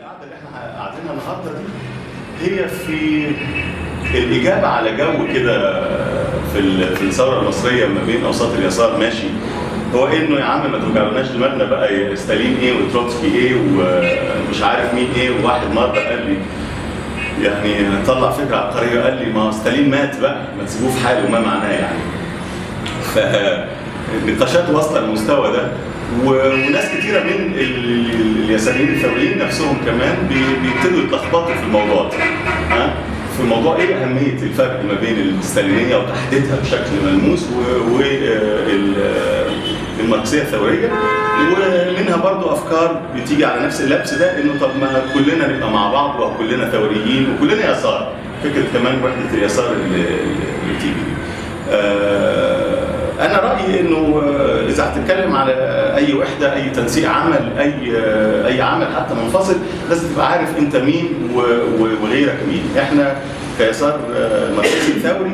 القعده اللي احنا قاعدينها النهارده دي هي في الاجابه على جو كده في ال- في الثوره المصريه ما بين اوساط اليسار ماشي هو انه يا عم ما توجعلناش دماغنا بقى ستالين ايه وتروتسكي ايه ومش عارف مين ايه وواحد مره قال لي يعني طلع فكره عبقريه قال لي ما هو ستالين مات بقى ما تسيبوه في حاله ما معناه يعني فالنقاشات واصله للمستوى ده و- وناس كتيره من ال- ال- اليساريين الثوريين نفسهم كمان بي- بيبتدوا يتلخبطوا في الموضوع ده ها في موضوع ايه اهميه الفرق ما بين الستالينيه وتحديدها بشكل ملموس والماركسيه الثوريه ومنها برضو افكار بتيجي على نفس اللبس ده انه طب ما كلنا نبقى مع بعض وكلنا ثوريين وكلنا يسار فكره كمان وحده اليسار اللي اللي بتيجي دي. آه، انا رايي انه آه، اذا هتتكلم على اي وحده اي تنسيق عمل اي آه، اي عمل حتى منفصل لازم تبقى عارف انت مين و- و- وغيرك مين احنا كيسار آه، ماركسي ثوري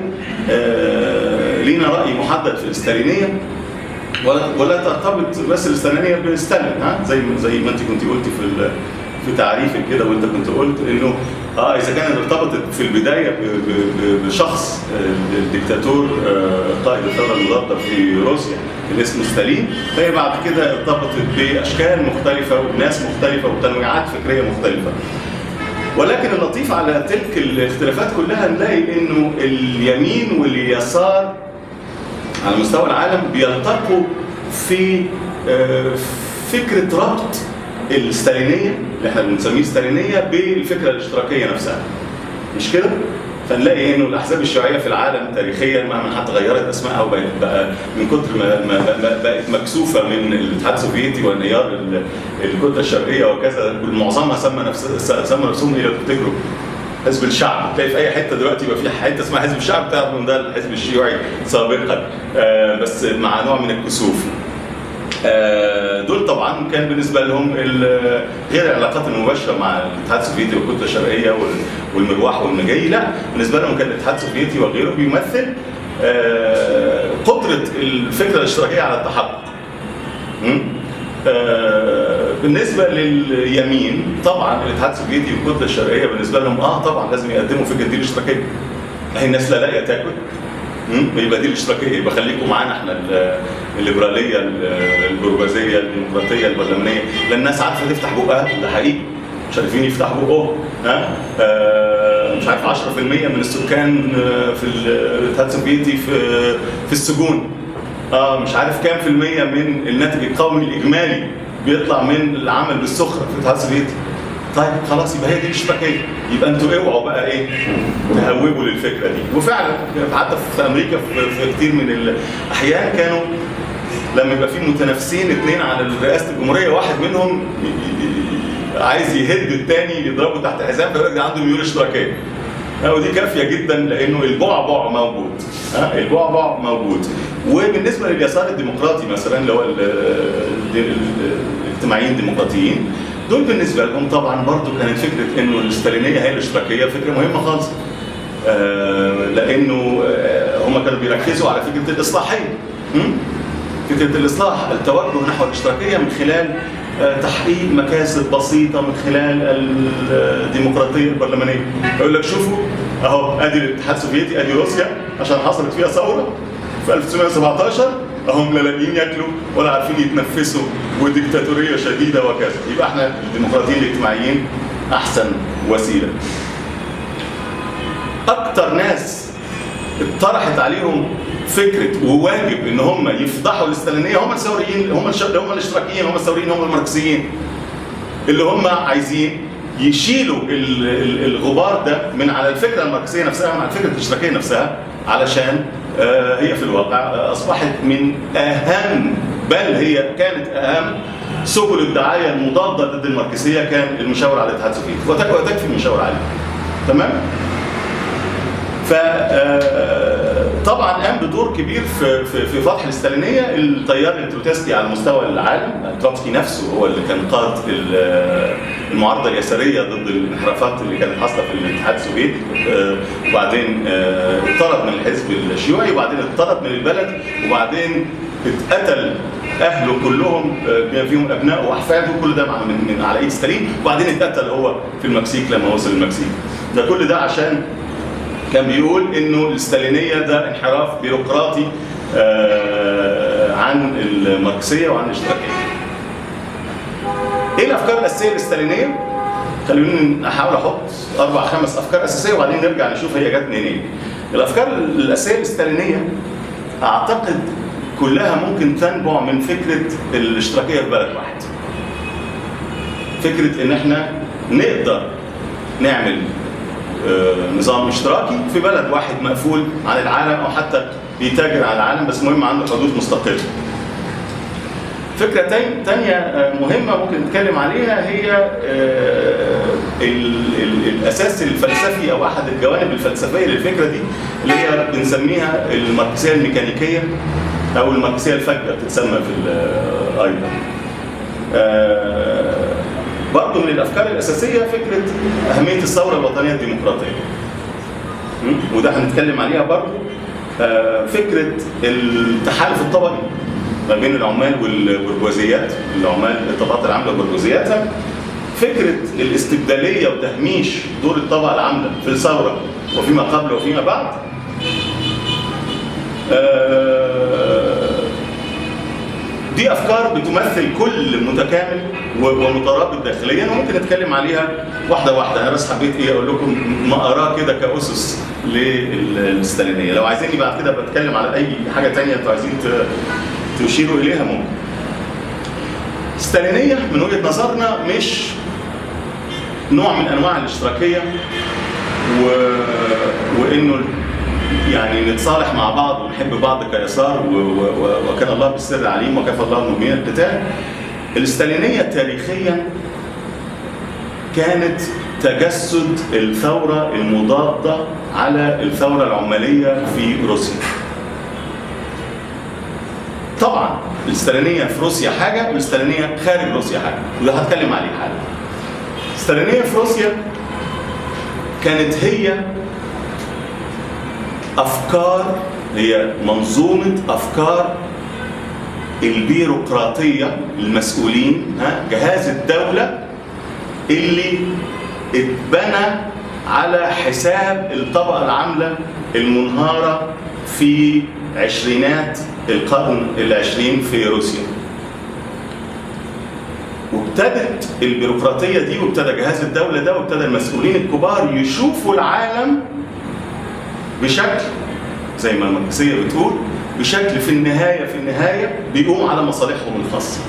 آه، لينا راي محدد في الستالينيه ولا ولا ترتبط بس الاستالينيه بستالين ها زي ما- زي ما انت كنت قلتي في ال- في تعريفك كده وانت كنت قلت انه اه اذا كانت ارتبطت في البدايه ب- ب- ب- بشخص آه، الدكتاتور آه، قائد الثوره المضاده في روسيا اللي اسمه ستالين فهي بعد كده ارتبطت باشكال مختلفه وبناس مختلفه وبتنويعات فكريه مختلفه. ولكن اللطيف على تلك الاختلافات كلها نلاقي انه اليمين واليسار على مستوى العالم بيلتقوا في آه، فكره ربط الستالينيه اللي احنا بنسميه ستالينيه بالفكره الاشتراكيه نفسها مش كده؟ فنلاقي انه الاحزاب الشيوعيه في العالم تاريخيا مهما حتى غيرت اسمائها وبقت بقى من كتر ما, ما ما- بقت مكسوفه من الاتحاد السوفيتي وانهيار ال- الكتله الشرقيه وكذا معظمها سمى نفس سمى نفسهم ايه لو تفتكروا حزب الشعب تلاقي في اي حته دلوقتي يبقى في حته اسمها حزب الشعب تعرف ان ده الحزب الشيوعي سابقا آه بس مع نوع من الكسوف آه، دول طبعا كان بالنسبه لهم ال- غير العلاقات المباشره مع الاتحاد السوفيتي والكتله الشرقيه وال- والمروح والمجاي لا بالنسبه لهم كان الاتحاد السوفيتي وغيره بيمثل آه، قدره الفكره الاشتراكيه على التحقق م? آه، بالنسبه لليمين طبعا الاتحاد السوفيتي والكتله الشرقيه بالنسبه لهم اه طبعا لازم يقدموا فكره دي الاشتراكيه اهي الناس لا لاقيه تاكل مم؟ يبقى دي الاشتراكيه يبقى خليكم معانا احنا ال- الليبراليه ال- البرجوازيه الديمقراطيه البرلمانيه لان الناس عارفه تفتح بقها ده حقيقي مش عارفين يفتحوا بقهم ها آه مش عارف 10% من السكان آه، في الاتحاد السوفيتي في في السجون اه مش عارف كام في المية من الناتج القومي الاجمالي بيطلع من العمل بالسخره في الاتحاد السوفيتي طيب خلاص يبقى هي دي الاشتراكيه يبقى انتوا اوعوا بقى ايه تهوبوا للفكره دي وفعلا حتى في امريكا في, في كتير من الاحيان كانوا لما يبقى في متنافسين اثنين على رئاسه الجمهوريه واحد منهم ي- ي- عايز يهد الثاني يضربه تحت حزام فيقول لك ده عنده ميول اشتراكيه ها، ودي كافيه جدا لانه البعبع موجود ها البعبع موجود وبالنسبه لليسار الديمقراطي مثلا اللي هو ال- ال- ال- الاجتماعيين الديمقراطيين دول بالنسبه لهم طبعا برضو كانت فكره انه الاستالينيه هي الاشتراكيه فكره مهمه خالص آه، لانه آه، هم كانوا بيركزوا على فكره الاصلاحيه م? فكره الاصلاح التوجه نحو الاشتراكيه من خلال آه، تحقيق مكاسب بسيطه من خلال الديمقراطيه البرلمانيه يقول لك شوفوا اهو ادي الاتحاد السوفيتي ادي روسيا عشان حصلت فيها ثوره في 1917 اهم لا لاقيين ياكلوا ولا عارفين يتنفسوا وديكتاتوريه شديده وكذا يبقى احنا الديمقراطيين الاجتماعيين احسن وسيله اكتر ناس اتطرحت عليهم فكره وواجب ان هم يفضحوا الاستالينيه هم الثوريين هم الش... هم الاشتراكيين هم الثوريين هم الماركسيين اللي هم عايزين يشيلوا ال- ال- الغبار ده من على الفكره الماركسيه نفسها من على الفكره الاشتراكيه نفسها علشان آه، هي في الواقع آه، اصبحت من اهم بل هي كانت اهم سبل الدعايه المضاده ضد الماركسيه كان المشاور على الاتحاد السوفيتي وتك- وتكفي المشاور عليه تمام؟ فطبعا قام بدور كبير في في في فتح الاستالينيه التيار التروتسكي على مستوى العالم تروتسكي نفسه هو اللي كان قاد ال- المعارضه اليساريه ضد الانحرافات اللي كانت حاصله في الاتحاد السوفيتي آه، وبعدين آه، اتطرد من الحزب الشيوعي وبعدين اتطرد من البلد وبعدين اتقتل اهله كلهم بما فيهم ابنائه واحفاده كل ده من, من على ايد ستالين وبعدين اتقتل هو في المكسيك لما وصل المكسيك ده كل ده عشان كان بيقول انه الستالينيه ده انحراف بيروقراطي عن الماركسيه وعن الاشتراكيه. ايه الافكار الاساسيه الستالينيه؟ خلوني احاول احط اربع خمس افكار اساسيه وبعدين نرجع نشوف هي جت منين. الافكار الاساسيه الستالينيه اعتقد كلها ممكن تنبع من فكره الاشتراكيه في بلد واحد. فكره ان احنا نقدر نعمل نظام اشتراكي في بلد واحد مقفول عن العالم او حتى بيتاجر على العالم بس مهم عنده حدود مستقله. فكرة تانية مهمة ممكن نتكلم عليها هي ال ال الأساس الفلسفي أو أحد الجوانب الفلسفية للفكرة دي اللي هي بنسميها الماركسية الميكانيكية أو الماركسية الفجة بتتسمى في أيضا. برضه من الأفكار الأساسية فكرة أهمية الثورة الوطنية الديمقراطية. وده هنتكلم عليها برضه فكرة التحالف الطبقي ما بين العمال والبرجوازيات العمال الطبقات العامله والبرجوازياتها فكره الاستبداليه وتهميش دور الطبقه العامله في الثوره وفيما قبل وفيما بعد دي افكار بتمثل كل متكامل ومترابط داخليا وممكن نتكلم عليها واحده واحده انا بس حبيت ايه اقول لكم ما اراه كده كاسس للستالينيه لو عايزيني بعد كده بتكلم على اي حاجه ثانيه انتوا عايزين تشيروا اليها ممكن. الستالينيه من وجهه نظرنا مش نوع من انواع الاشتراكيه و... وانه يعني نتصالح مع بعض ونحب بعض كيسار و... و... وكان الله بالسر عليم وكفى الله المؤمنين القتال. الستالينيه تاريخيا كانت تجسد الثوره المضاده على الثوره العماليه في روسيا. طبعا الاستالينيه في روسيا حاجه والاستالينيه خارج روسيا حاجه وده هتكلم عليه حاجه الاستالينيه في روسيا كانت هي افكار هي منظومه افكار البيروقراطيه المسؤولين ها جهاز الدوله اللي اتبنى على حساب الطبقه العامله المنهاره في عشرينات القرن العشرين في روسيا وابتدت البيروقراطية دي وابتدى جهاز الدولة ده وابتدى المسؤولين الكبار يشوفوا العالم بشكل زي ما الماركسية بتقول بشكل في النهاية في النهاية بيقوم على مصالحهم الخاصة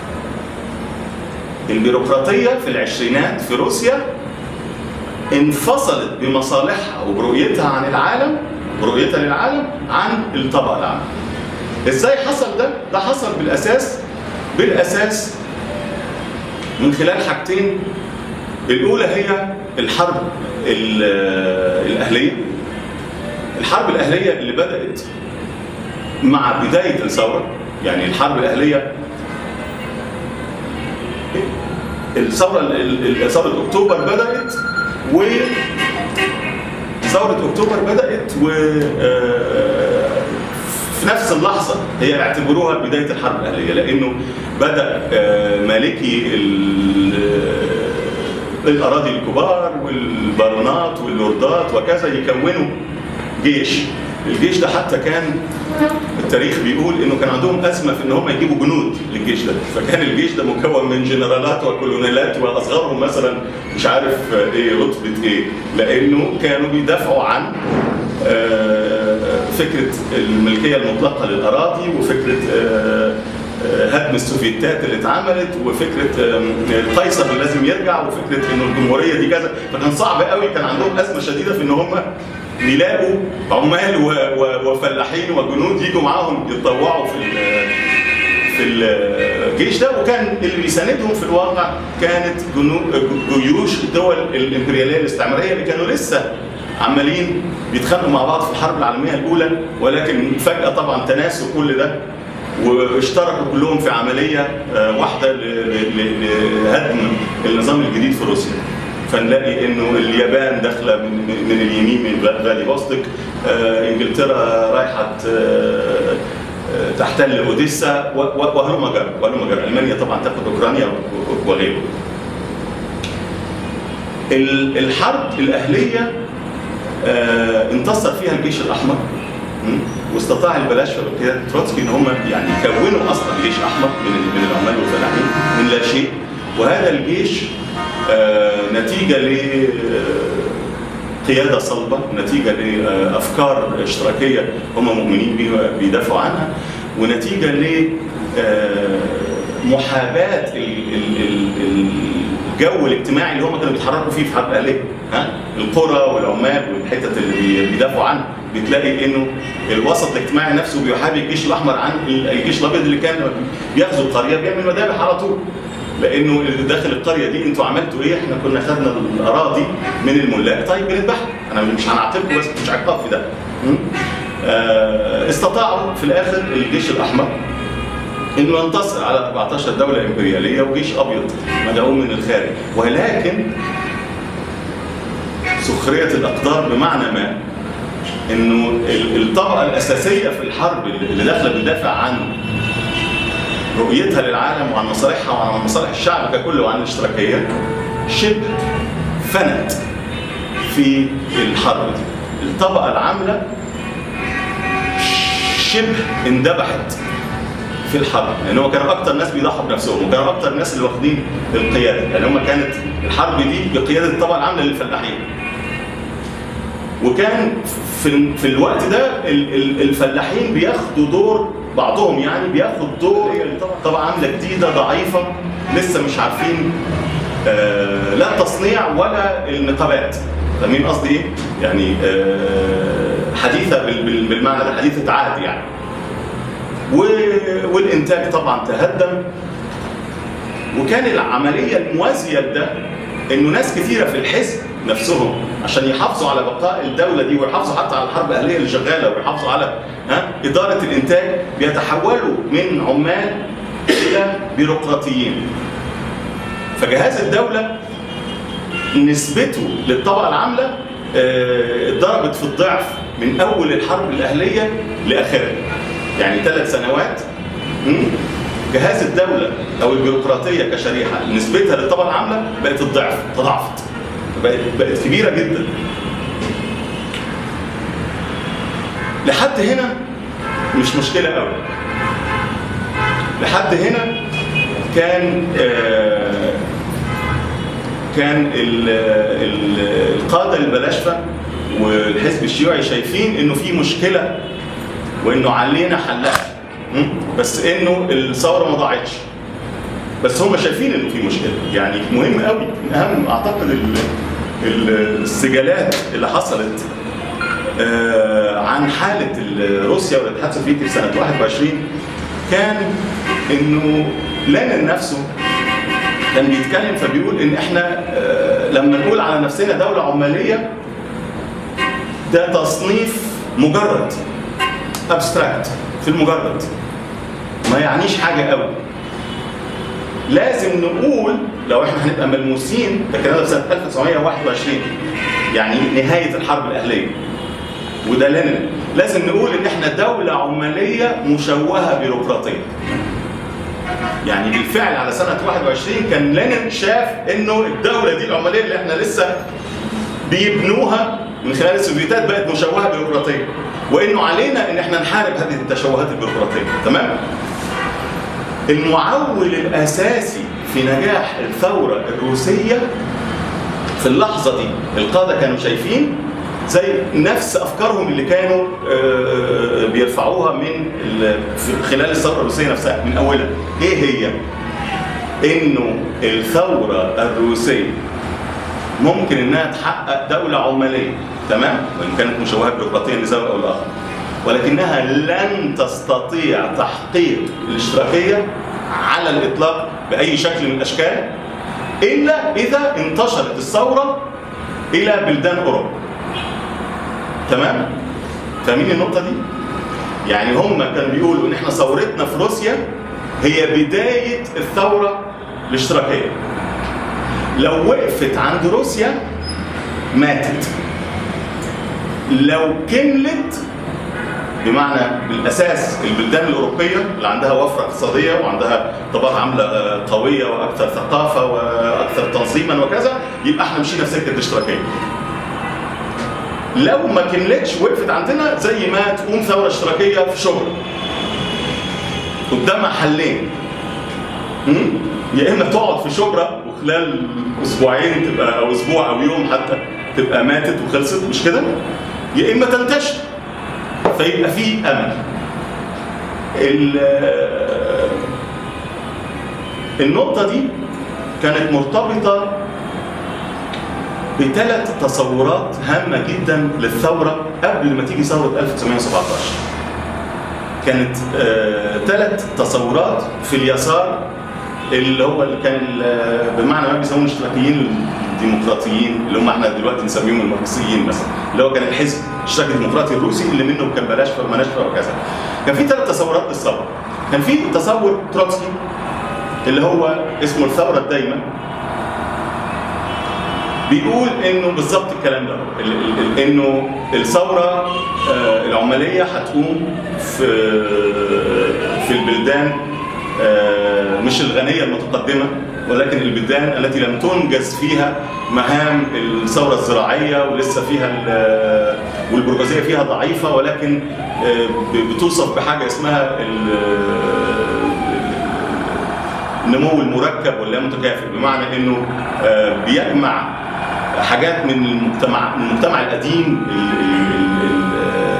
البيروقراطية في العشرينات في روسيا انفصلت بمصالحها وبرؤيتها عن العالم برؤيتها للعالم عن الطبقة العامة ازاي حصل ده؟ ده حصل بالاساس بالاساس من خلال حاجتين الاولى هي الحرب الاهليه الحرب الاهليه اللي بدات مع بدايه الثوره يعني الحرب الاهليه الثوره ثوره اكتوبر بدات و ثوره اكتوبر بدات و في نفس اللحظة هي اعتبروها بداية الحرب الأهلية لأنه بدأ مالكي الأراضي الكبار والبارونات واللوردات وكذا يكونوا جيش الجيش ده حتى كان التاريخ بيقول انه كان عندهم ازمه في ان هم يجيبوا جنود للجيش ده فكان الجيش ده مكون من جنرالات وكولونيلات واصغرهم مثلا مش عارف ايه رتبه ايه لانه كانوا بيدافعوا عن فكره الملكيه المطلقه للاراضي وفكره هدم السوفيتات اللي اتعملت وفكره القيصر اللي لازم يرجع وفكره انه الجمهوريه دي كذا فكان صعب قوي كان عندهم ازمه شديده في ان هم يلاقوا عمال وفلاحين وجنود يجوا معاهم يتطوعوا في في الجيش ده وكان اللي بيساندهم في الواقع كانت جيوش الدول الامبرياليه الاستعماريه اللي كانوا لسه عمالين بيتخانقوا مع بعض في الحرب العالميه الاولى ولكن فجاه طبعا تناسوا كل ده واشتركوا كلهم في عمليه واحده لهدم النظام الجديد في روسيا فنلاقي انه اليابان داخله من, من اليمين من فلاديفوستوك انجلترا رايحه تحتل اوديسا وهلم جرى وهلم جرى المانيا طبعا تاخد اوكرانيا وغيره الحرب الاهليه انتصر فيها الجيش الاحمر واستطاع البلاشفه بقياده تروتسكي ان هم يعني يكونوا اصلا جيش احمر من من العمال والفلاحين من لا شيء وهذا الجيش نتيجه ل قياده صلبه نتيجه لافكار اشتراكيه هم مؤمنين بيها بيدافعوا عنها ونتيجه ل محاباه الجو الاجتماعي اللي هم كانوا بيتحركوا فيه في حرب اهليه ها القرى والعمال والحتت اللي بيدافعوا عنها بتلاقي انه الوسط الاجتماعي نفسه بيحابي الجيش الاحمر عن الجيش الابيض اللي كان بيغزو القريه بيعمل مذابح على طول لانه اللي داخل القريه دي انتوا عملتوا ايه؟ احنا كنا خدنا الاراضي من الملاك طيب بنذبحها انا مش هنعاقبكم بس مش عقاب في ده. آه استطاعوا في الاخر الجيش الاحمر انه ينتصر على 14 دوله امبرياليه وجيش ابيض مدعوم من الخارج ولكن سخريه الاقدار بمعنى ما انه الطبقه الاساسيه في الحرب اللي داخله بتدافع عن رؤيتها للعالم وعن مصالحها وعن مصالح الشعب ككل وعن الاشتراكيه شبه فنت في الحرب دي الطبقه العامله شبه اندبحت في الحرب لان هم كانوا اكتر ناس بيضحوا بنفسهم وكانوا اكتر ناس اللي واخدين القياده يعني هم كانت الحرب دي بقياده الطبقه العامله للفلاحين وكان في في الوقت ده الفلاحين بياخدوا دور بعضهم يعني بياخد دور طبعا عامله جديده ضعيفه لسه مش عارفين آه لا التصنيع ولا النقابات فاهمين قصدي ايه؟ يعني آه حديثه بالمعنى ده حديثه عهد يعني والانتاج طبعا تهدم وكان العمليه الموازيه لده انه ناس كثيره في الحزب نفسهم عشان يحافظوا على بقاء الدوله دي ويحافظوا حتى على الحرب الاهليه اللي شغاله ويحافظوا على ها اداره الانتاج بيتحولوا من عمال الى بيروقراطيين. فجهاز الدوله نسبته للطبقه العامله اتضربت في الضعف من اول الحرب الاهليه لاخرها. يعني ثلاث سنوات جهاز الدوله او البيروقراطيه كشريحه نسبتها للطبقه العامله بقت الضعف تضاعفت بقت بقت كبيره جدا لحد هنا مش مشكله قوي لحد هنا كان آه كان ال ال القاده البلاشفه والحزب الشيوعي شايفين انه في مشكله وانه علينا حلها بس انه الثوره ما ضاعتش بس هم شايفين انه في مشكله يعني مهم قوي من اهم اعتقد ال ال السجالات اللي حصلت آه عن حاله روسيا والاتحاد السوفيتي في سنه 21 كان انه لينين نفسه كان بيتكلم فبيقول ان احنا آه لما نقول على نفسنا دوله عماليه ده تصنيف مجرد ابستراكت في المجرد ما يعنيش حاجه قوي لازم نقول لو احنا هنبقى ملموسين ده الكلام ده في سنه 1921 يعني نهايه الحرب الاهليه وده لينين لازم نقول ان احنا دوله عماليه مشوهه بيروقراطيه يعني بالفعل على سنه 21 كان لينين شاف انه الدوله دي العماليه اللي احنا لسه بيبنوها من خلال السوفيتات بقت مشوهه بيروقراطيه وانه علينا ان احنا نحارب هذه التشوهات البيروقراطيه تمام المعول الاساسي في نجاح الثوره الروسيه في اللحظه دي القاده كانوا شايفين زي نفس افكارهم اللي كانوا بيرفعوها من خلال الثوره الروسيه نفسها من اولها ايه هي انه الثوره الروسيه ممكن انها تحقق دوله عماليه تمام وان كانت مشوهه بيروقراطيا لسبب او لاخر ولكنها لن تستطيع تحقيق الاشتراكيه على الاطلاق باي شكل من الاشكال الا اذا انتشرت الثوره الى بلدان اوروبا تمام فاهمين النقطه دي يعني هم كانوا بيقولوا ان احنا ثورتنا في روسيا هي بدايه الثوره الاشتراكيه لو وقفت عند روسيا ماتت لو كملت بمعنى بالاساس البلدان الاوروبيه اللي عندها وفره اقتصاديه وعندها طبقات عامله آه، قويه واكثر ثقافه واكثر تنظيما وكذا يبقى احنا مشينا في سكه الاشتراكيه. لو ما كملتش وقفت عندنا زي ما تقوم ثوره اشتراكيه في شبرا. قدامها حلين. مم؟ يا اما تقعد في شبرا وخلال اسبوعين تبقى او اسبوع او يوم حتى تبقى ماتت وخلصت مش كده؟ يا اما تنتشر فيبقى في امل. ال- النقطة دي كانت مرتبطة بثلاث تصورات هامة جدا للثورة قبل ما تيجي ثورة 1917 كانت ثلاث تصورات في اليسار اللي هو اللي كان ال- بمعنى ما بيسموه الاشتراكيين الديمقراطيين اللي هم احنا دلوقتي نسميهم الماركسيين مثلا اللي هو كان الحزب الاشتراكي الديمقراطي الروسي اللي منه كان بلاشفه ومناشفه وكذا كان في ثلاث تصورات للثوره كان في تصور تروتسكي اللي هو اسمه الثوره الدايمه بيقول انه بالظبط الكلام ده ال- ال- ال- انه الثوره آه، العماليه هتقوم في في البلدان آه، مش الغنيه المتقدمه ولكن البلدان التي لم تنجز فيها مهام الثوره الزراعيه ولسه فيها ال- والبرجوازيه فيها ضعيفه ولكن آه، ب- بتوصف بحاجه اسمها ال- النمو المركب واللا متكافئ بمعنى انه آه، بيجمع حاجات من المجتمع من المجتمع القديم ال- ال- ال-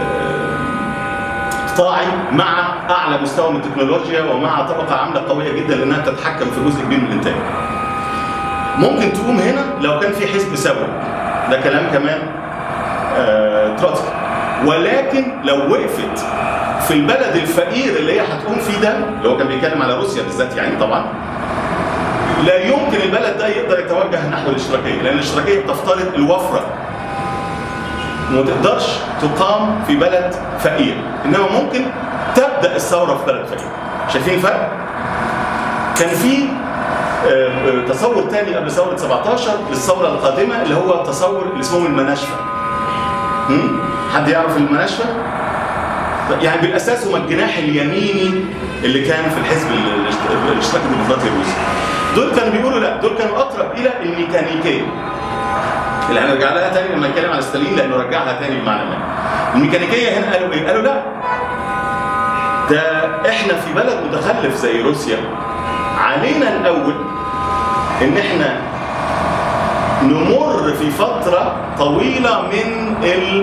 ال- القطاعي مع اعلى مستوى من التكنولوجيا ومع طبقه عامله قويه جدا لانها تتحكم في جزء كبير من الانتاج. ممكن تقوم هنا لو كان في حزب ثوري ده كلام كمان آه، تروتسكي ولكن لو وقفت في البلد الفقير اللي هي هتقوم فيه ده اللي هو كان بيتكلم على روسيا بالذات يعني طبعا لا يمكن البلد ده يقدر يتوجه نحو الاشتراكيه لان الاشتراكيه بتفترض الوفره وما تقدرش تقام في بلد فقير انما ممكن تبدا الثوره في بلد فقير شايفين الفرق كان في آه، آه، تصور تاني قبل ثوره 17 للثوره القادمه اللي هو تصور اللي اسمه المناشفه هم؟ حد يعرف المناشفه يعني بالاساس هم الجناح اليميني اللي كان في الحزب ال- الاشت- الاشتراكي الديمقراطي الروسي دول كانوا بيقولوا لا دول كانوا اقرب الى الميكانيكيه اللي هنرجع لها تاني لما نتكلم على ستالين لانه رجعها تاني بمعنى ما الميكانيكيه هنا قالوا ايه؟ قالوا لا ده احنا في بلد متخلف زي روسيا علينا الاول ان احنا نمر في فتره طويله من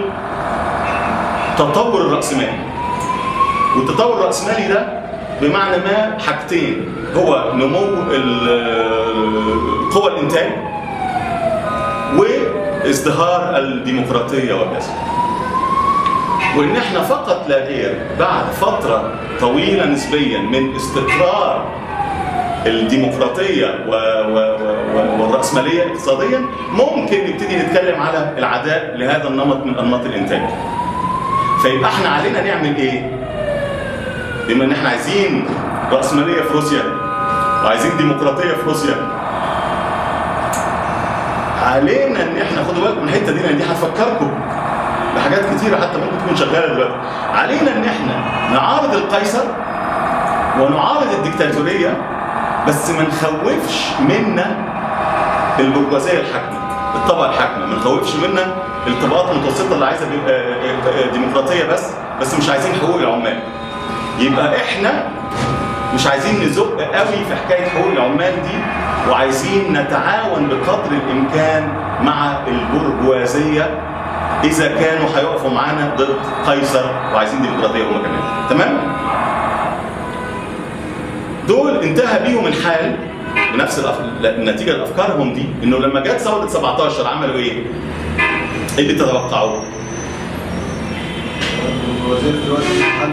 التطور الراسمالي والتطور الراسمالي ده بمعنى ما حاجتين هو نمو ال- قوى الانتاج وازدهار الديمقراطيه وكذا وان احنا فقط لا غير بعد فتره طويله نسبيا من استقرار الديمقراطيه و... و... و... والراسماليه اقتصاديا ممكن نبتدي نتكلم على العداء لهذا النمط من انماط الانتاج. فيبقى احنا علينا نعمل ايه؟ بما ان احنا عايزين راسماليه في روسيا وعايزين ديمقراطيه في روسيا علينا ان احنا خدوا بالكم من الحته دي لان دي هتفكركم بحاجات كتيره حتى ممكن تكون شغاله دلوقتي علينا ان احنا نعارض القيصر ونعارض الدكتاتوريه بس ما نخوفش منا البرجوازيه الحاكمه الطبقه الحاكمه ما نخوفش منا الطبقات المتوسطه اللي عايزه بيبقى- آه، ديمقراطيه بس بس مش عايزين حقوق العمال يبقى احنا مش عايزين نزق قوي في حكايه حقوق العمال دي وعايزين نتعاون بقدر الامكان مع البرجوازيه اذا كانوا هيقفوا معانا ضد قيصر وعايزين ديمقراطيه هم كمان تمام دول انتهى بيهم الحال بنفس الأف... النتيجه لافكارهم دي انه لما جت ثوره 17 عملوا ايه؟ ايه اللي تتوقعوه؟ وزير دلوقتي حد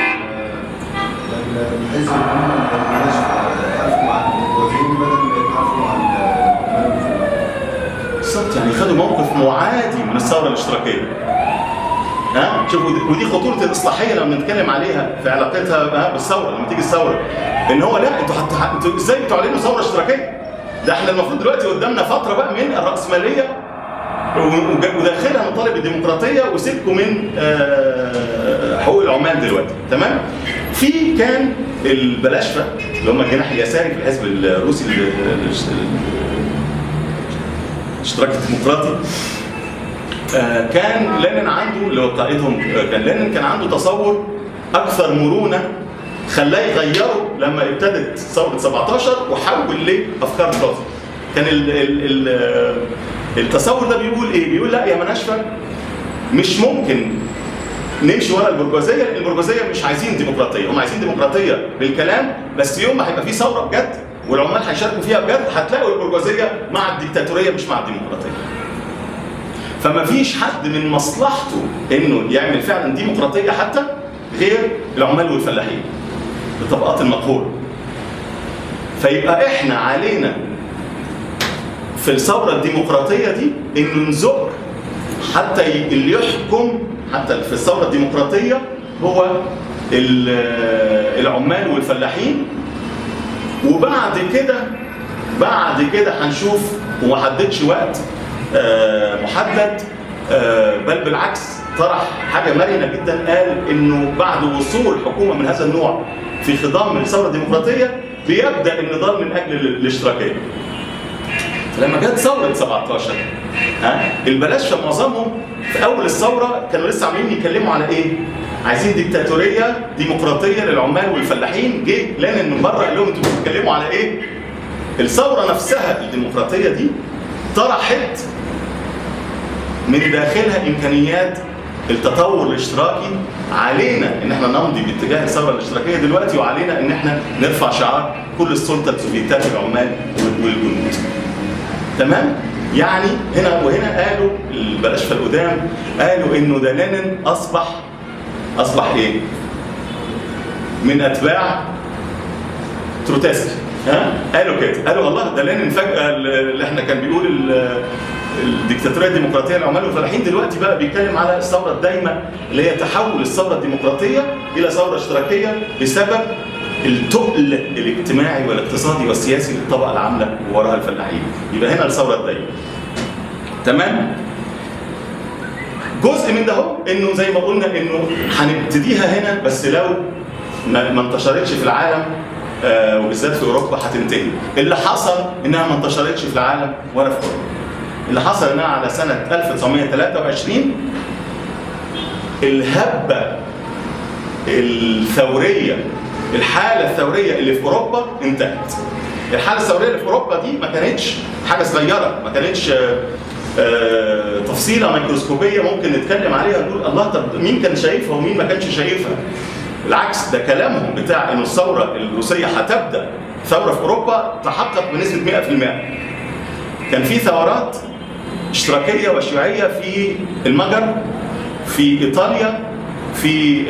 الحزب هم الناس يتعارفوا مع الوزيرين بدل ما يتعارفوا مع العمال بالظبط يعني خدوا موقف معادي من الثوره الاشتراكيه. ها شوفوا ودي- ودي خطوره الاصلاحيه لما بنتكلم عليها في علاقتها ها بالثوره لما تيجي الثوره ان هو لا انتوا حتى انتوا ازاي بتعلنوا ثوره اشتراكيه؟ ده احنا المفروض دلوقتي قدامنا فتره بقى من الراسماليه وج- وداخلها مطالب الديمقراطيه وسيبكم من آه، حقوق العمال دلوقتي تمام في كان البلاشفه اللي هم الجناح اليساري في الحزب الروسي ال- ال- الاشتراك الديمقراطي آه، كان لينين عنده اللي هو قائدهم آه، كان لينين كان عنده تصور اكثر مرونه خلاه يغيره لما ابتدت ثوره 17 وحول لافكار تروتسكي كان ال ال ال آه، التصور ده بيقول ايه؟ بيقول لا يا مناشفه مش ممكن نمشي ورا البرجوازيه لان البرجوازيه مش عايزين ديمقراطيه هم عايزين ديمقراطيه بالكلام بس يوم ما هيبقى في ثوره بجد والعمال هيشاركوا فيها بجد هتلاقوا البرجوازيه مع الديكتاتوريه مش مع الديمقراطيه فما فيش حد من مصلحته انه يعمل فعلا ديمقراطيه حتى غير العمال والفلاحين الطبقات المقهوره فيبقى احنا علينا في الثوره الديمقراطيه دي انه نزق حتى ي- اللي يحكم حتى في الثوره الديمقراطيه هو ال- العمال والفلاحين وبعد كده بعد كده هنشوف وما حددش وقت آه، محدد آه، بل بالعكس طرح حاجه مرنه جدا قال انه بعد وصول حكومه من هذا النوع في خضم الثوره الديمقراطيه بيبدا النضال من اجل ال- الاشتراكيه. لما جت ثوره 17 ها البلاشفه معظمهم في اول الثوره كانوا لسه عاملين يتكلموا على ايه؟ عايزين ديكتاتوريه ديمقراطيه للعمال والفلاحين جه لينين من بره قال لهم انتوا بتتكلموا على ايه؟ الثوره نفسها الديمقراطيه دي طرحت من داخلها امكانيات التطور الاشتراكي علينا ان احنا نمضي باتجاه الثوره الاشتراكيه دلوقتي وعلينا ان احنا نرفع شعار كل السلطه السوفيتات العمال والجنود. تمام؟ يعني هنا وهنا قالوا البلاشفه القدام قالوا انه ده لينين اصبح اصبح ايه؟ من اتباع تروتسكي ها قالوا كده قالوا والله ده لينين فجاه اللي احنا كان بيقول ال- الديكتاتوريه الديمقراطيه للعمال والفلاحين دلوقتي بقى بيتكلم على الثوره الدايمه اللي هي تحول الثوره الديمقراطيه الى ثوره اشتراكيه بسبب التقل الاجتماعي والاقتصادي والسياسي للطبقه العامله ووراها الفلاحين يبقى هنا الثوره الدايمه تمام جزء من ده هو انه زي ما قلنا انه هنبتديها هنا بس لو ما ما انتشرتش في العالم آه، وبالذات في اوروبا هتنتهي اللي حصل انها ما انتشرتش في العالم ولا في اوروبا اللي حصل انها على سنه 1923 الهبه الثوريه الحاله الثوريه اللي في اوروبا انتهت الحاله الثوريه اللي في اوروبا دي ما كانتش حاجه صغيره ما كانتش آه، آه، تفصيله ميكروسكوبيه ممكن نتكلم عليها نقول الله طب مين كان شايفها ومين ما كانش شايفها بالعكس ده كلامهم بتاع انه الثوره الروسيه هتبدا ثوره في اوروبا تحقق بنسبه 100% كان في ثورات اشتراكيه وشيوعيه في المجر في ايطاليا في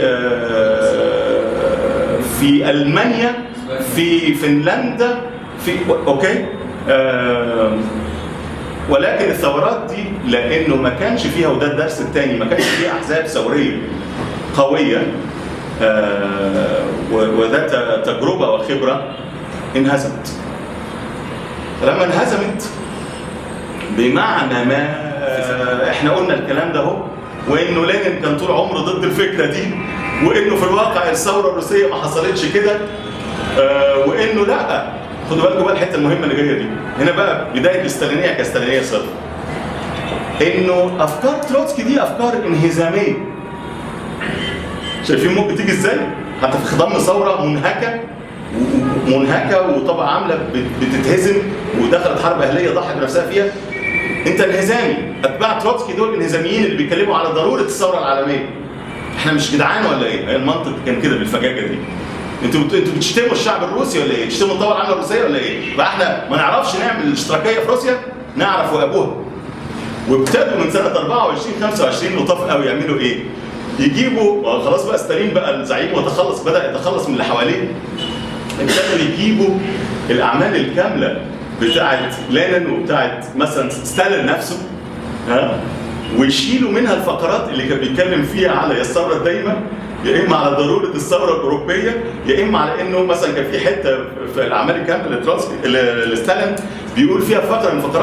آه، في المانيا في فنلندا في اوكي آه، ولكن الثورات دي لانه ما كانش فيها وده الدرس الثاني ما كانش فيها احزاب ثوريه قويه آه، و- وذات تجربه وخبره انهزمت فلما انهزمت بمعنى ما آه، احنا قلنا الكلام ده اهو وانه لينين كان طول عمره ضد الفكره دي وانه في الواقع الثوره الروسيه ما حصلتش كده آه، وانه لا خدوا بالكم بقى الحته المهمه اللي جايه دي هنا بقى بدايه الاستالينيه كاستالينيه صرف انه افكار تروتسكي دي افكار انهزاميه شايفين ممكن تيجي ازاي؟ حتى في خضم ثوره منهكه و- منهكه وطبعا عامله بت- بتتهزم ودخلت حرب اهليه ضحت بنفسها فيها انت انهزامي اتباع تروتسكي دول انهزاميين اللي بيتكلموا على ضروره الثوره العالميه احنا مش جدعان ولا ايه؟ هي المنطق كان كده بالفجاجه دي انتوا بت- انتوا بتشتموا الشعب الروسي ولا ايه؟ بتشتموا الثوره العامه الروسيه ولا ايه؟ يبقى احنا ما نعرفش نعمل الاشتراكيه في روسيا نعرف وابوها وابتدوا من سنه 24 25 لطاف قوي يعملوا ايه؟ يجيبوا آه خلاص بقى ستالين بقى الزعيم وتخلص بدا يتخلص من اللي حواليه ابتدوا يجيبوا الاعمال الكامله بتاعت لينين وبتاعت مثلا ستالين نفسه ها ويشيلوا منها الفقرات اللي كان بيتكلم فيها على الثوره الدايمه يا اما على ضروره الثوره الاوروبيه يا اما على انه مثلا كان في حته في الاعمال الكامله لتروتسكي ل- لستالين بيقول فيها فقره من الفقرات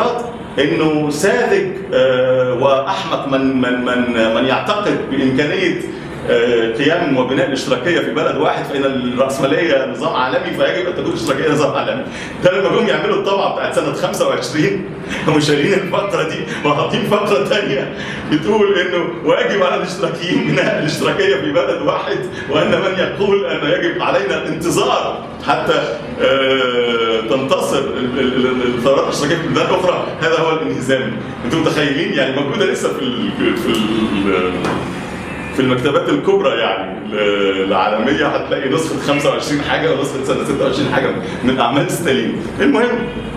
انه ساذج آه، واحمق من من من من يعتقد بامكانيه آه، قيام وبناء الاشتراكيه في بلد واحد فان الراسماليه نظام عالمي فيجب ان تكون الاشتراكيه نظام عالمي. ده لما جم يعملوا الطبعه بتاعت سنه 25 هم شايلين الفقره دي وحاطين فقره ثانيه بتقول انه واجب على الاشتراكيين بناء الاشتراكيه في بلد واحد وان من يقول ان يجب علينا الانتظار حتى آه، تنتصر ال- ال- ال- الثورات الاشتراكيه في بلدان اخرى هذا هو الانهزام. انتم متخيلين يعني موجوده لسه في ال في ال في المكتبات الكبرى يعني ال- العالميه هتلاقي نسخه 25 حاجه ونسخه سنه 26 حاجه من اعمال ستالين. المهم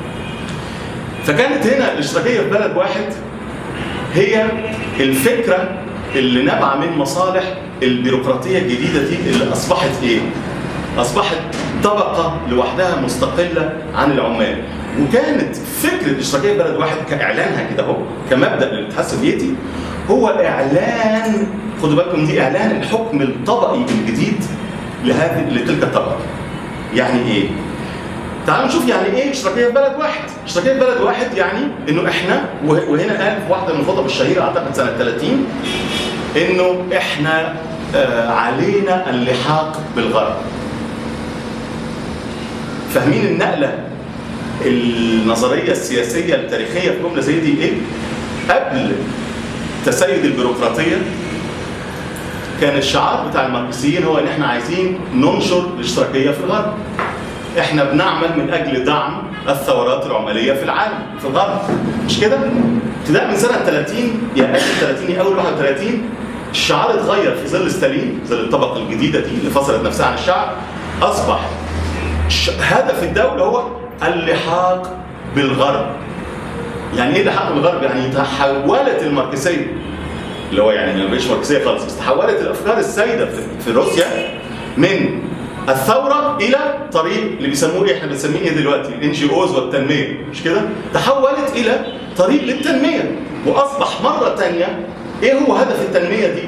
فكانت هنا الاشتراكيه في بلد واحد هي الفكره اللي نابعه من مصالح البيروقراطيه الجديده دي اللي اصبحت ايه؟ اصبحت طبقه لوحدها مستقله عن العمال وكانت فكره الاشتراكيه في بلد واحد كاعلانها كده اهو كمبدا للاتحاد السوفيتي هو اعلان خدوا بالكم دي اعلان الحكم الطبقي الجديد لهذه لتلك الطبقه. يعني ايه؟ تعالوا نشوف يعني ايه اشتراكيه في بلد واحد؟ اشتراكيه في بلد واحد يعني انه احنا وه- وهنا قال في واحده من الخطب الشهيره اعتقد سنه 30 انه احنا آه، علينا اللحاق بالغرب. فاهمين النقله النظريه السياسيه التاريخيه في جمله زي دي ايه؟ قبل تسيد البيروقراطيه كان الشعار بتاع الماركسيين هو ان احنا عايزين ننشر الاشتراكيه في الغرب. احنا بنعمل من اجل دعم الثورات العماليه في العالم في الغرب مش كده؟ ابتداء من سنه 30 يا اخر 30 يا اول 31 الشعار اتغير في ظل ستالين ظل الطبقه الجديده دي اللي فصلت نفسها عن الشعب اصبح ش- هدف الدوله هو اللحاق بالغرب يعني ايه اللحاق بالغرب؟ يعني تحولت الماركسيه اللي هو يعني ما بقتش ماركسيه خالص بس تحولت الافكار السائده في, في روسيا من الثوره الى طريق اللي بيسموه ايه احنا بنسميه ايه دلوقتي الان جي اوز والتنميه مش كده؟ تحولت الى طريق للتنميه واصبح مره ثانيه ايه هو هدف التنميه دي؟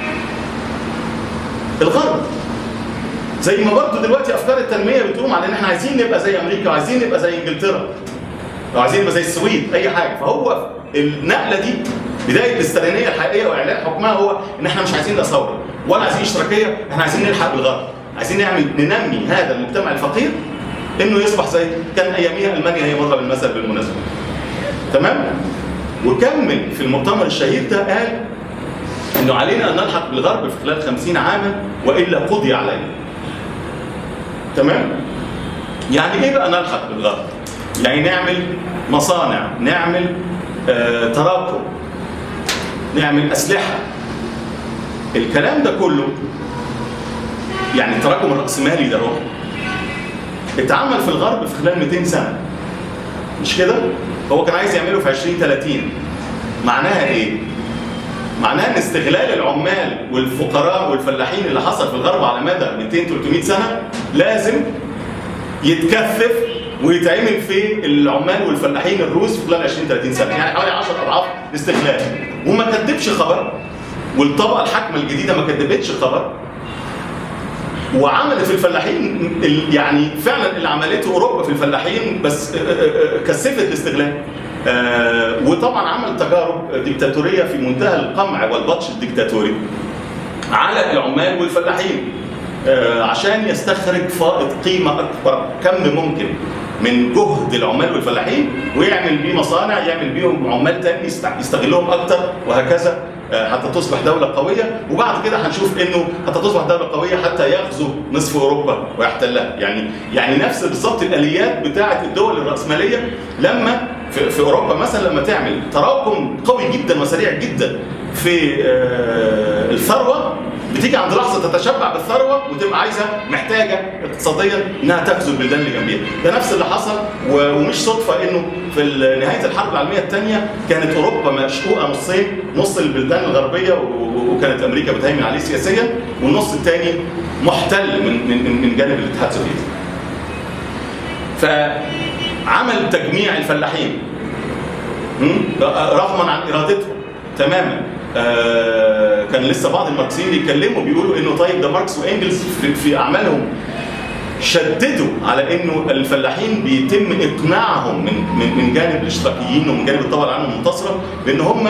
الغرب زي ما برضه دلوقتي افكار التنميه بتقوم على ان احنا عايزين نبقى زي امريكا وعايزين نبقى زي انجلترا او عايزين نبقى زي السويد اي حاجه فهو النقله دي بدايه الاستالينيه الحقيقيه واعلان حكمها هو ان احنا مش عايزين نبقى ثوره ولا عايزين اشتراكيه احنا عايزين نلحق بالغرب عايزين نعمل ننمي هذا المجتمع الفقير انه يصبح زي كان اياميها المانيا هي مضرب المثل بالمناسبه تمام وكمل في المؤتمر الشهير ده قال انه علينا ان نلحق بالغرب في خلال 50 عاما والا قضي علينا تمام يعني ايه بقى نلحق بالغرب يعني نعمل مصانع نعمل آه تراكم نعمل اسلحه الكلام ده كله يعني التراكم الراسمالي ده هو اتعمل في الغرب في خلال 200 سنه مش كده هو كان عايز يعمله في 20 30 معناها ايه معناها ان استغلال العمال والفقراء والفلاحين اللي حصل في الغرب على مدى 200 300 سنه لازم يتكثف ويتعمل في العمال والفلاحين الروس في خلال 20 30 سنه يعني حوالي 10 اضعاف الاستغلال وما كدبش خبر والطبقه الحاكمه الجديده ما كدبتش خبر وعملت في الفلاحين ال- يعني فعلا اللي عملته اوروبا في الفلاحين بس آه، آه، آه، كثفت الاستغلال آه، وطبعا عمل تجارب ديكتاتوريه في منتهى القمع والبطش الديكتاتوري على العمال والفلاحين آه، عشان يستخرج فائض قيمه اكبر كم ممكن من جهد العمال والفلاحين ويعمل بيه مصانع يعمل بيهم عمال تاني يست- يستغلهم اكتر وهكذا آه، حتى تصبح دولة قوية وبعد كده هنشوف انه حتى تصبح دولة قوية حتى يغزو نصف اوروبا ويحتلها يعني يعني نفس بالظبط الاليات بتاعة الدول الرأسمالية لما في, في اوروبا مثلا لما تعمل تراكم قوي جدا وسريع جدا في آه، الثروة بتيجي عند لحظه تتشبع بالثروه وتبقى عايزه محتاجه اقتصاديا انها تغزو البلدان اللي جنبيها، ده نفس اللي حصل و- ومش صدفه انه في ال- نهايه الحرب العالميه الثانيه كانت اوروبا مشقوقه نصين، نص البلدان الغربيه و- و- وكانت امريكا بتهيمن عليه سياسيا والنص الثاني محتل من من من جانب الاتحاد السوفيتي. فعمل تجميع الفلاحين مم؟ رغما عن ارادتهم تماما آه، كان لسه بعض الماركسيين بيتكلموا بيقولوا انه طيب ده ماركس وانجلز في, في اعمالهم شددوا على انه الفلاحين بيتم اقناعهم من من من جانب الاشتراكيين ومن جانب الطبقه العامه المنتصره بان هم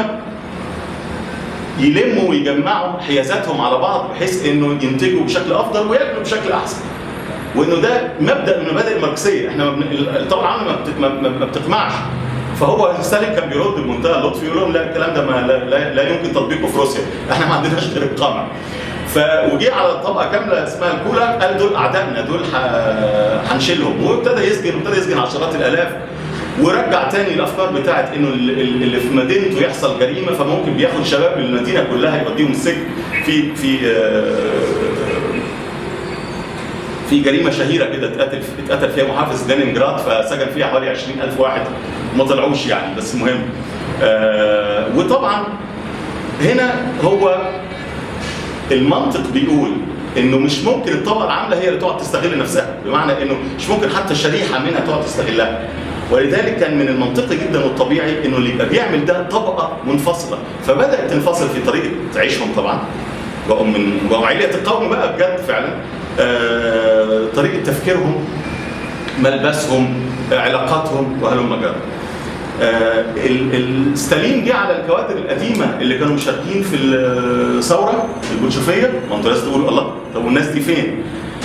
يلموا ويجمعوا حيازاتهم على بعض بحيث انه ينتجوا بشكل افضل وياكلوا بشكل احسن. وانه ده مبدا من المبادئ الماركسيه احنا ما بن- الطبقه العامه ما بت- ما- ما- ما بتقمعش فهو ستالين كان بيرد بمنتهى اللطف يقول لهم لا الكلام ده ما لا, لا, لا يمكن تطبيقه في روسيا احنا ما عندناش غير القمع ف وجي على طبقه كامله اسمها الكولا قال دول اعدائنا دول ح- هنشيلهم وابتدى يسجن وابتدى يسجن عشرات الالاف ورجع تاني الافكار بتاعت انه ال- ال- اللي في مدينته يحصل جريمه فممكن بياخد شباب المدينه كلها يوديهم السجن في في آه، في جريمه شهيره كده اتقتل اتقتل فيها محافظ لينينجراد فسجن فيها حوالي 20000 واحد ما طلعوش يعني بس مهم آه وطبعا هنا هو المنطق بيقول انه مش ممكن الطبقه العامله هي اللي تقعد تستغل نفسها بمعنى انه مش ممكن حتى شريحه منها تقعد تستغلها ولذلك كان من المنطقي جدا والطبيعي انه اللي يبقى بيعمل ده طبقه منفصله فبدات تنفصل في طريقه عيشهم طبعا بقوا من بقوا علية القوم بقى بجد فعلا آه طريقه تفكيرهم ملبسهم آه، علاقاتهم وهلم جرى آه، ال- ال- ستالين جه على الكوادر القديمه اللي كانوا مشاركين في الثوره البولشفيه ما انتوا لازم تقولوا الله طب والناس دي فين؟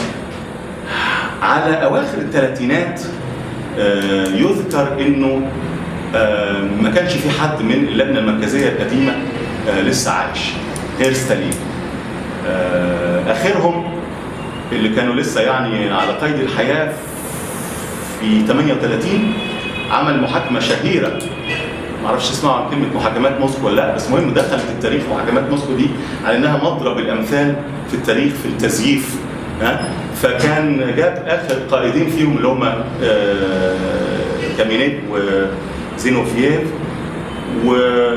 على اواخر الثلاثينات آه، يذكر انه آه، ما كانش في حد من اللجنه المركزيه القديمه آه، لسه عايش غير ستالين آه، اخرهم اللي كانوا لسه يعني على قيد الحياه في 38 عمل محاكمه شهيره ما اعرفش تسمعوا عن كلمه محاكمات موسكو ولا لا بس المهم دخلت التاريخ محاكمات موسكو دي على انها مضرب الامثال في التاريخ في التزييف ها فكان جاب اخر قائدين فيهم اللي هم آه، كامينيف وزينوفييف و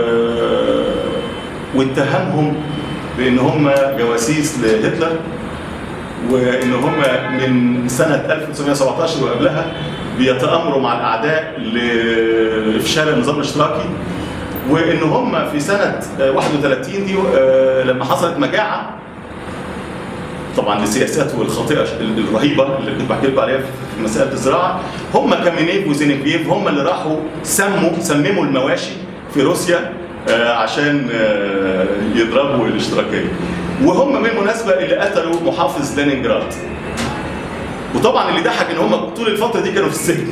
واتهمهم بان هم جواسيس لهتلر وان هم من سنه 1917 وقبلها بيتامروا مع الاعداء لافشال النظام الاشتراكي وان هم في سنه آه، 31 دي آه، لما حصلت مجاعه طبعا لسياساته الخاطئه الرهيبه اللي كنت بحكي لكم عليها في مساله الزراعه هم كامينيف وزينيفيف هم اللي راحوا سموا سمموا المواشي في روسيا آه، عشان آه، يضربوا الاشتراكيه وهم بالمناسبه اللي قتلوا محافظ لينينجراد وطبعا اللي ضحك ان هم طول الفتره دي كانوا في السجن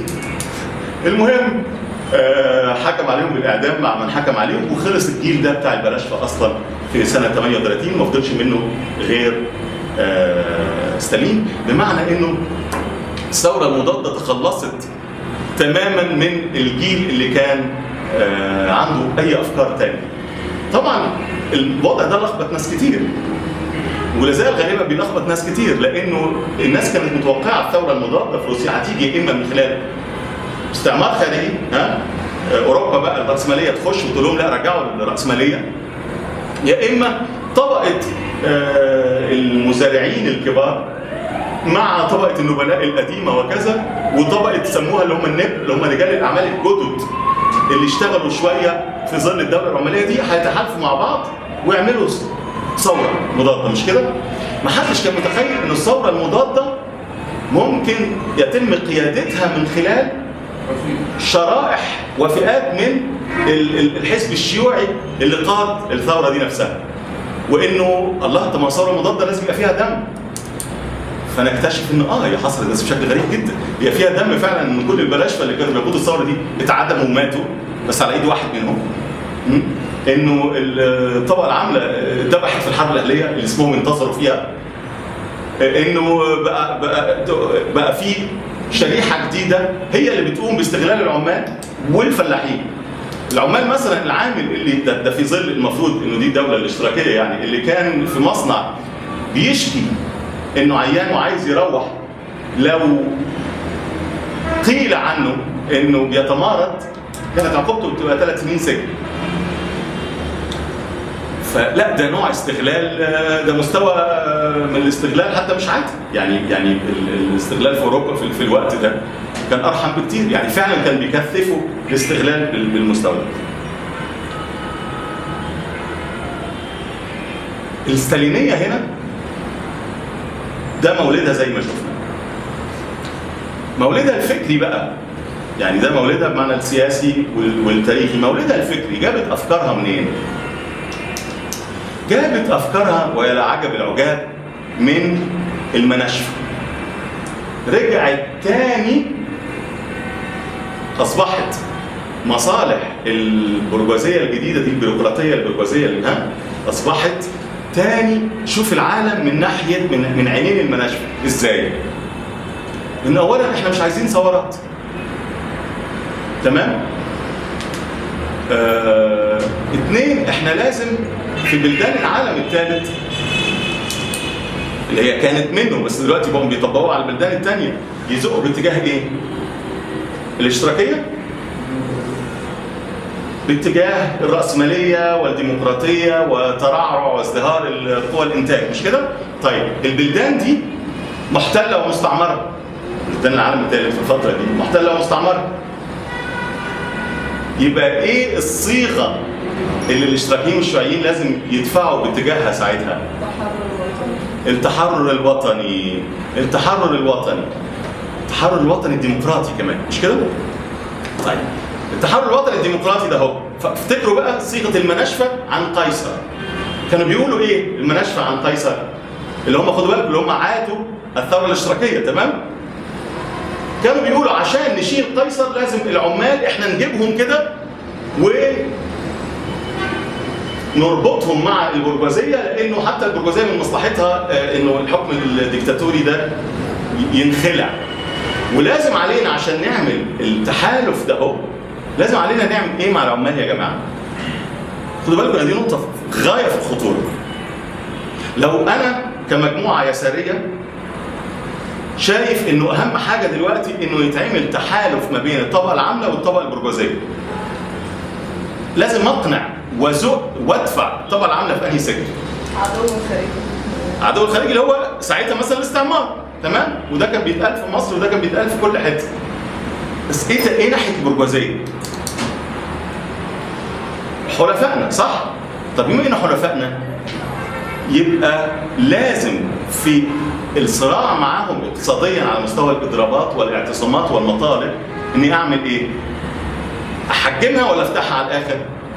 المهم آه، حكم عليهم بالاعدام مع من حكم عليهم وخلص الجيل ده بتاع البلاشفه اصلا في سنه 38 ما فضلش منه غير آه، ستالين بمعنى انه الثوره المضاده تخلصت تماما من الجيل اللي كان آه، عنده اي افكار تانية طبعا الوضع ده لخبط ناس كتير ولا زال غالبا بيلخبط ناس كتير لانه الناس كانت متوقعه الثوره المضاده في روسيا هتيجي اما من خلال استعمار خارجي ها آه، اوروبا بقى الراسماليه تخش وتقول لهم لا رجعوا للراسماليه يا اما طبقه آه، المزارعين الكبار مع طبقه النبلاء القديمه وكذا وطبقه سموها اللي هم النب اللي هم رجال الاعمال الجدد اللي اشتغلوا شويه في ظل الدوله العماليه دي هيتحالفوا مع بعض ويعملوا ثوره مضاده مش كده؟ ما حدش كان متخيل ان الثوره المضاده ممكن يتم قيادتها من خلال شرائح وفئات من ال- ال- الحزب الشيوعي اللي قاد الثوره دي نفسها وانه الله طب ما الثوره المضاده لازم يبقى فيها دم فنكتشف انه اه هي حصلت بس بشكل غريب جدا هي فيها دم فعلا من كل البلاشفه اللي كانوا بيقودوا الثوره دي اتعدموا وماتوا بس على ايد واحد منهم م? انه الطبقه العامله ذبحت في الحرب الاهليه اللي اسمهم انتصروا فيها انه بقى بقى بقى في شريحه جديده هي اللي بتقوم باستغلال العمال والفلاحين العمال مثلا العامل اللي ده, ده في ظل المفروض انه دي الدوله الاشتراكيه يعني اللي كان في مصنع بيشكي انه عيان وعايز يروح لو قيل عنه انه بيتمارض كانت عقوبته بتبقى ثلاث سنين سجن فلا ده نوع استغلال آه، ده مستوى آه، من الاستغلال حتى مش عادي يعني يعني ال- الاستغلال في اوروبا في, في الوقت ده كان ارحم بكتير يعني فعلا كان بيكثفوا الاستغلال بال- بالمستوى ده الستالينيه هنا ده مولدها زي ما شفنا مولدها الفكري بقى يعني ده مولدها بمعنى السياسي وال- والتاريخي مولدها الفكري جابت افكارها منين جابت افكارها ويا عجب العجاب من المناشفه رجعت تاني اصبحت مصالح البرجوازيه الجديده دي البيروقراطيه البرجوازيه اللي ها اصبحت تاني شوف العالم من ناحيه من من عينين المناشفه ازاي؟ ان اولا احنا مش عايزين ثورات تمام؟ آه، اتنين احنا لازم في بلدان العالم الثالث اللي هي كانت منه بس دلوقتي بقوا بيطبقوها على البلدان الثانيه يزقوا باتجاه ايه؟ الاشتراكيه باتجاه الرأسمالية والديمقراطية وترعرع وازدهار قوى الإنتاج مش كده؟ طيب البلدان دي محتلة ومستعمرة بلدان العالم الثالث في الفترة دي محتلة ومستعمرة يبقى ايه الصيغة اللي الاشتراكيين والشيوعيين لازم يدفعوا باتجاهها ساعتها؟ التحرر الوطني التحرر الوطني التحرر الوطني الديمقراطي كمان مش كده؟ طيب التحرر الوطني الديمقراطي ده اهو فافتكروا بقى صيغه المناشفه عن قيصر كانوا بيقولوا ايه المناشفه عن قيصر اللي هم خدوا بالكم اللي هم عادوا الثوره الاشتراكيه تمام كانوا بيقولوا عشان نشيل قيصر لازم العمال احنا نجيبهم كده و نربطهم مع البرجوازيه لانه حتى البرجوازيه من مصلحتها آه، انه الحكم الديكتاتوري ده ي- ينخلع ولازم علينا عشان نعمل التحالف ده اهو لازم علينا نعمل ايه مع العمال يا جماعه؟ خدوا بالكم إن دي نقطه غايه في الخطوره. لو انا كمجموعه يساريه شايف انه اهم حاجه دلوقتي انه يتعمل تحالف ما بين الطبقه العامله والطبقه البرجوازيه. لازم اقنع وازق وادفع الطبقه العامله في انهي سجن؟ عدو خارجي عدو الخارجي اللي هو ساعتها مثلا الاستعمار تمام وده كان بيتقال في مصر وده كان بيتقال في كل حته بس ايه ايه ناحيه البرجوازيه؟ حلفائنا صح؟ طب بما ان حلفائنا يبقى لازم في الصراع معاهم اقتصاديا على مستوى الاضرابات والاعتصامات والمطالب اني اعمل ايه؟ احجمها ولا افتحها على الاخر؟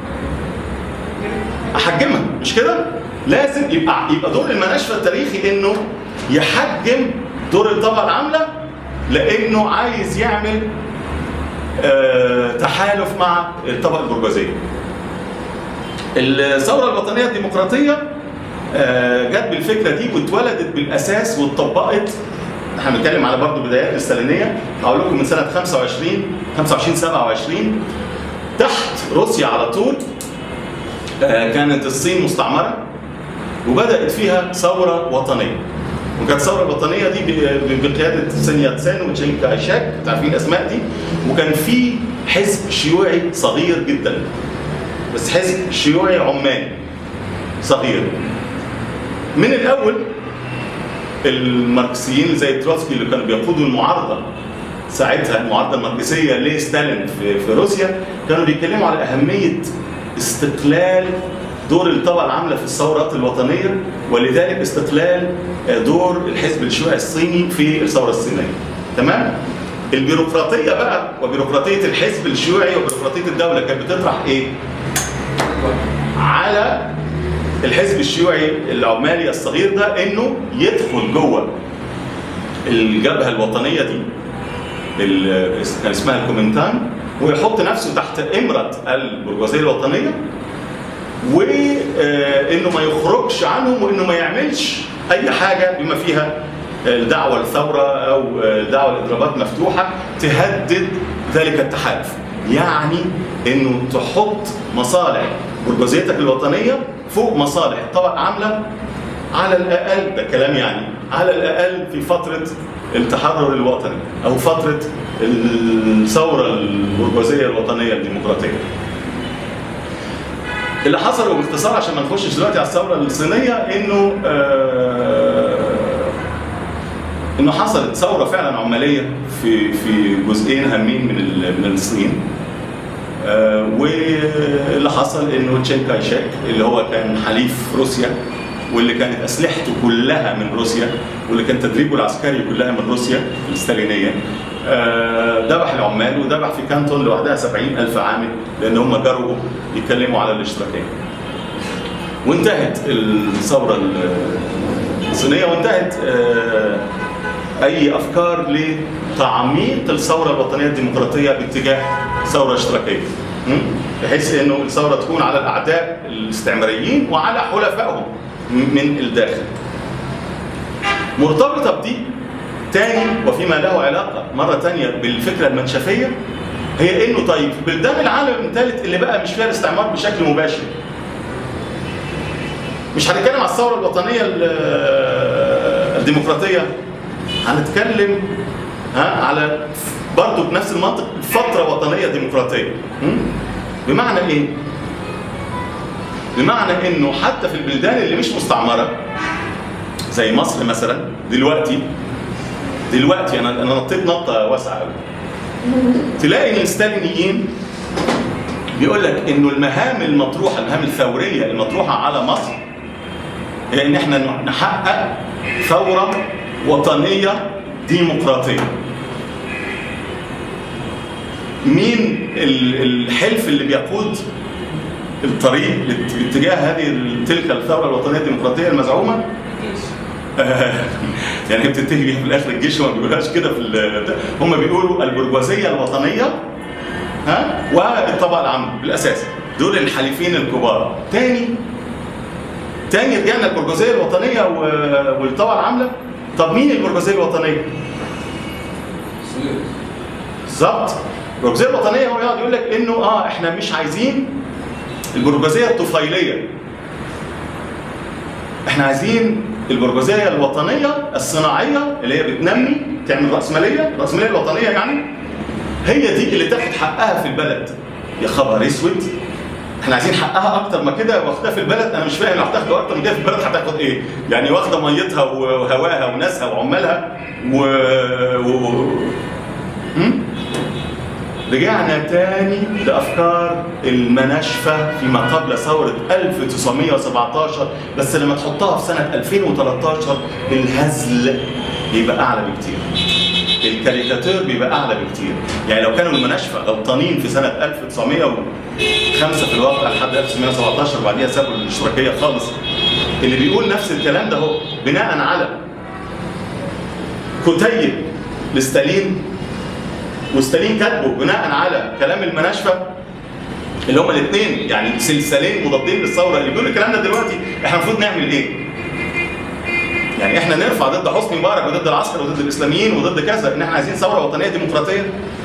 احجمها مش كده؟ لازم يبقى يبقى دور المناشفه التاريخي انه يحجم دور الطبقه العامله لانه عايز يعمل آه، تحالف مع الطبقه البرجوازيه. الثوره الوطنيه الديمقراطيه آه، جت بالفكره دي واتولدت بالاساس واتطبقت احنا بنتكلم على برضه بدايات الستالينيه هقول لكم من سنه 25 25 27 تحت روسيا على طول آه، كانت الصين مستعمره وبدات فيها ثوره وطنيه وكانت الثوره الوطنيه دي ب- بقياده سين ياتسن وتشين كايشاك انتوا عارفين الاسماء دي وكان في حزب شيوعي صغير جدا بس حزب شيوعي عماني صغير من الاول الماركسيين زي تروتسكي اللي كانوا بيقودوا المعارضه ساعتها المعارضه الماركسيه لستالين في, في روسيا كانوا بيتكلموا على اهميه استقلال دور الطبقه العامله في الثورات الوطنيه ولذلك استقلال دور الحزب الشيوعي الصيني في الثوره الصينيه تمام البيروقراطيه بقى وبيروقراطيه الحزب الشيوعي وبيروقراطيه الدوله كانت بتطرح ايه على الحزب الشيوعي العمالي الصغير ده انه يدخل جوه الجبهه الوطنيه دي ال- كان اسمها الكومنتان ويحط نفسه تحت امره البرجوازيه الوطنيه وانه ما يخرجش عنهم وانه ما يعملش اي حاجه بما فيها الدعوه للثوره او الدعوه لاضرابات مفتوحه تهدد ذلك التحالف. يعني انه تحط مصالح برجوازيتك الوطنيه فوق مصالح الطبقه العامله على الاقل ده كلام يعني على الاقل في فتره التحرر الوطني او فتره الثوره البرجوازيه الوطنيه الديمقراطيه. اللي حصل وباختصار عشان ما نخشش دلوقتي على الثوره الصينيه انه آه انه حصلت ثوره فعلا عماليه في في جزئين هامين من ال- من الصين آه واللي حصل انه تشين كايشيك اللي هو كان حليف روسيا واللي كانت اسلحته كلها من روسيا واللي كان تدريبه العسكري كلها من روسيا الستالينيه آه، ذبح العمال وذبح في كانتون لوحدها 70 ألف عامل لأن هم جروا يتكلموا على الاشتراكية وانتهت الثورة الصينية وانتهت آه، أي أفكار لتعميق الثورة الوطنية الديمقراطية باتجاه ثورة اشتراكية م? بحيث انه الثوره تكون على الاعداء الاستعماريين وعلى حلفائهم من الداخل. مرتبطه بدي تاني وفيما له علاقه مره تانيه بالفكره المنشفيه هي انه طيب في بلدان العالم الثالث اللي بقى مش فيها الاستعمار بشكل مباشر مش هنتكلم على الثوره الوطنيه ال- الديمقراطيه هنتكلم ها على برضه بنفس المنطق فتره وطنيه ديمقراطيه م? بمعنى ايه؟ بمعنى انه حتى في البلدان اللي مش مستعمره زي مصر مثلا دلوقتي دلوقتي انا انا نطيت نطه واسعه قوي تلاقي ان الستالينيين بيقول لك انه المهام المطروحه المهام الثوريه المطروحه على مصر هي ان احنا نحقق ثوره وطنيه ديمقراطيه مين ال- الحلف اللي بيقود الطريق لاتجاه هذه تلك الثوره الوطنيه الديمقراطيه المزعومه يعني هي بتنتهي بيها في الاخر الجيش وما بيقولهاش كده في ال- هم بيقولوا البرجوازيه الوطنيه ها والطبقه العامه بالاساس دول الحليفين الكبار تاني تاني رجعنا البرجوازيه الوطنيه و- والطبقه العامله طب مين البرجوازيه الوطنيه؟ بالظبط البرجوازيه الوطنيه هو يقعد يقول لك انه اه احنا مش عايزين البرجوازيه الطفيليه احنا عايزين البرجوازيه الوطنيه الصناعيه اللي هي بتنمي تعمل راسماليه الراسماليه الوطنيه يعني هي دي اللي تاخد حقها في البلد يا خبر اسود احنا عايزين حقها اكتر ما كده واخدها في البلد انا مش فاهم لو هتاخده اكتر من كده في البلد هتاخد ايه؟ يعني واخده ميتها وهواها وناسها وعمالها و, و... هم؟ رجعنا تاني لافكار المناشفه فيما قبل ثوره 1917 بس لما تحطها في سنه 2013 الهزل بيبقى اعلى بكتير. الكاريكاتير بيبقى اعلى بكتير يعني لو كانوا المناشفه غلطانين في سنه 1905 في الواقع لحد 1917 وبعديها سابوا الاشتراكيه خالص اللي بيقول نفس الكلام ده هو بناء على كتيب لستالين وستالين كاتبه بناء على كلام المناشفه اللي هما الاثنين يعني سلسلين مضادين للثوره اللي بيقولوا الكلام ده دلوقتي احنا المفروض نعمل ايه؟ يعني احنا نرفع ضد حسني مبارك وضد العسكر وضد الاسلاميين وضد كذا ان احنا عايزين ثوره وطنيه ديمقراطيه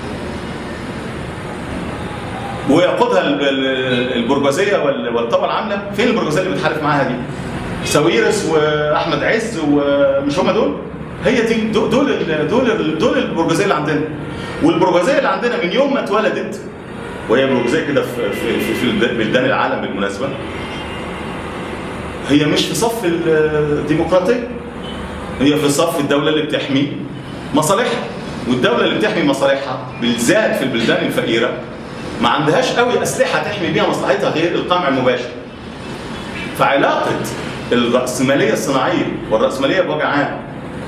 ويقودها ال- ال- البرجوازيه وال- والطبقه العامله فين البرجوازيه اللي بتحالف معاها دي؟ ساويرس واحمد عز ومش هم دول؟ هي دي دول دول ال- دول, ال- دول البرجوازيه اللي عندنا والبرجوازيه اللي عندنا من يوم ما اتولدت وهي برجوازيه كده في في في, في بلدان العالم بالمناسبه هي مش في صف الديمقراطيه هي في صف الدوله اللي بتحمي مصالحها والدوله اللي بتحمي مصالحها بالذات في البلدان الفقيره ما عندهاش قوي اسلحه تحمي بيها مصلحتها غير القمع المباشر فعلاقه الراسماليه الصناعيه والراسماليه بوجه عام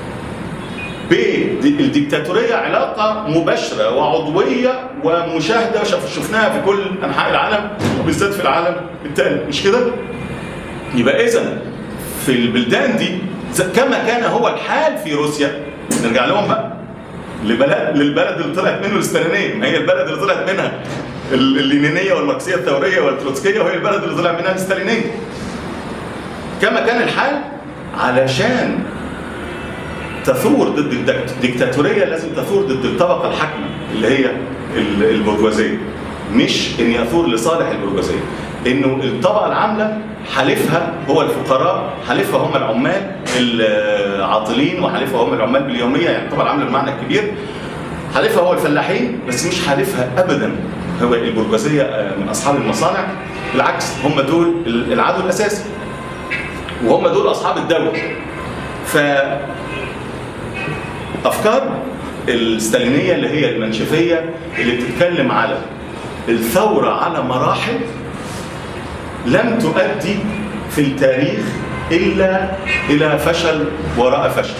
بالديكتاتوريه علاقه مباشره وعضويه ومشاهده شف- شفناها في كل انحاء العالم وبالذات في العالم الثاني مش كده؟ يبقى اذا في البلدان دي ز- كما كان هو الحال في روسيا نرجع لهم بقى لبلد للبلد اللي طلعت منه الاستالينيه ما هي البلد اللي طلعت منها ال- اللينينيه والماركسيه الثوريه والتروتسكيه وهي البلد اللي طلع منها الاستالينيه كما كان الحال علشان تثور ضد الدكتاتوريه لازم تثور ضد الطبقه الحاكمه اللي هي ال- البرجوازيه مش ان يثور لصالح البرجوازيه انه الطبقه العامله حليفها هو الفقراء حليفها هم العمال العاطلين وحليفها هم العمال باليوميه يعني الطبقه العامله بالمعنى الكبير حليفها هو الفلاحين بس مش حليفها ابدا هو البرجوازيه آه، من اصحاب المصانع بالعكس هم دول العدو الاساسي وهم دول اصحاب الدوله ف افكار الستالينيه اللي هي المنشفيه اللي بتتكلم على الثوره على مراحل لم تؤدي في التاريخ الا الى فشل وراء فشل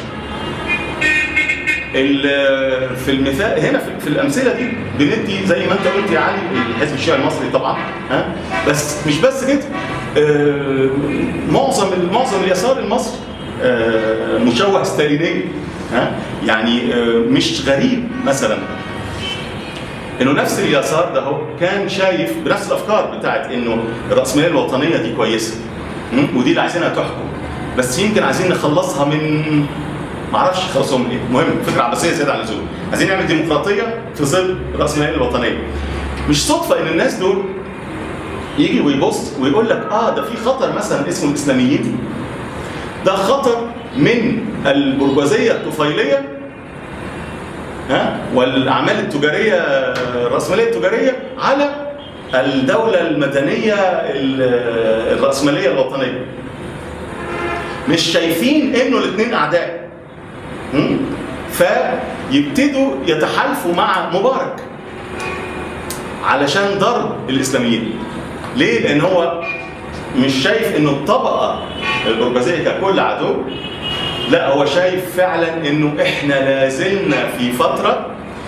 ال- في المثال هنا في, في الامثله دي بندي زي ما انت قلت يا علي الحزب الشيعي المصري طبعا ها بس مش بس كده آه، معظم معظم اليسار المصري آه، مشوه ستالينيا ها يعني آه، مش غريب مثلا انه نفس اليسار ده هو كان شايف بنفس الافكار بتاعت انه الراسماليه الوطنيه دي كويسه م? ودي اللي عايزينها تحكم بس يمكن عايزين نخلصها من ما اعرفش خلصهم من ايه المهم فكره عباسيه زياده عن اللزوم عايزين نعمل ديمقراطيه في ظل الراسماليه الوطنيه مش صدفه ان الناس دول يجي ويبص ويقول لك اه ده في خطر مثلا اسمه الاسلاميين ده خطر من البرجوازيه الطفيليه ها والاعمال التجاريه الراسماليه التجاريه على الدوله المدنيه ال- الراسماليه الوطنيه مش شايفين انه الاثنين اعداء م? فيبتدوا يتحالفوا مع مبارك علشان ضرب الاسلاميين ليه لان هو مش شايف انه الطبقه البرجوازيه ككل عدو لا هو شايف فعلا انه احنا لازلنا في فتره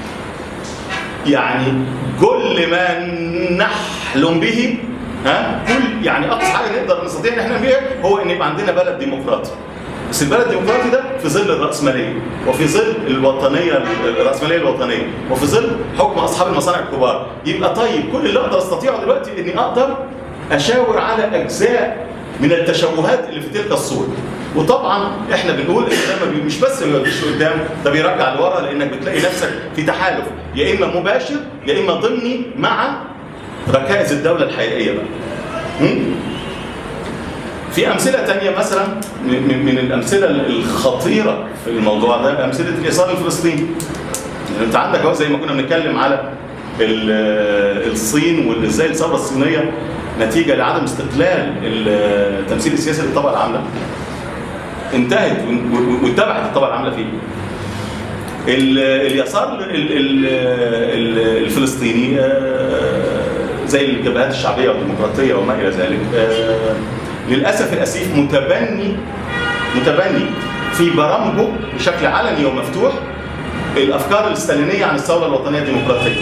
يعني كل ما نحلم به ها كل يعني اقصى حاجه نقدر نستطيع ان احنا بيها هو ان يبقى عندنا بلد ديمقراطي بس البلد الديمقراطي ده في ظل الراسماليه وفي ظل الوطنيه الراسماليه الوطنيه وفي ظل حكم اصحاب المصانع الكبار يبقى طيب كل اللي اقدر استطيعه دلوقتي اني اقدر اشاور على اجزاء من التشوهات اللي في تلك الصوره وطبعا احنا بنقول ان ده ما بي- مش بس ما بيوديش لقدام ده بيرجع لورا لانك بتلاقي نفسك في تحالف يا اما مباشر يا اما ضمني مع ركائز الدوله الحقيقيه بقى م? في امثله تانية مثلا من من الامثله الخطيره في الموضوع ده امثله اليسار الفلسطيني يعني انت عندك اهو زي ما كنا بنتكلم على ال- الصين وازاي الثوره الصينيه نتيجه لعدم استقلال التمثيل السياسي للطبقه العامله انتهت و- و- واتبعت الطبقه العامله فيه ال- اليسار ال- ال- ال- الفلسطيني آه، زي الجبهات الشعبيه والديمقراطيه وما الى ذلك آه، للاسف الاسيف متبني متبني في برامجه بشكل علني ومفتوح الافكار الستالينيه عن الثوره الوطنيه الديمقراطيه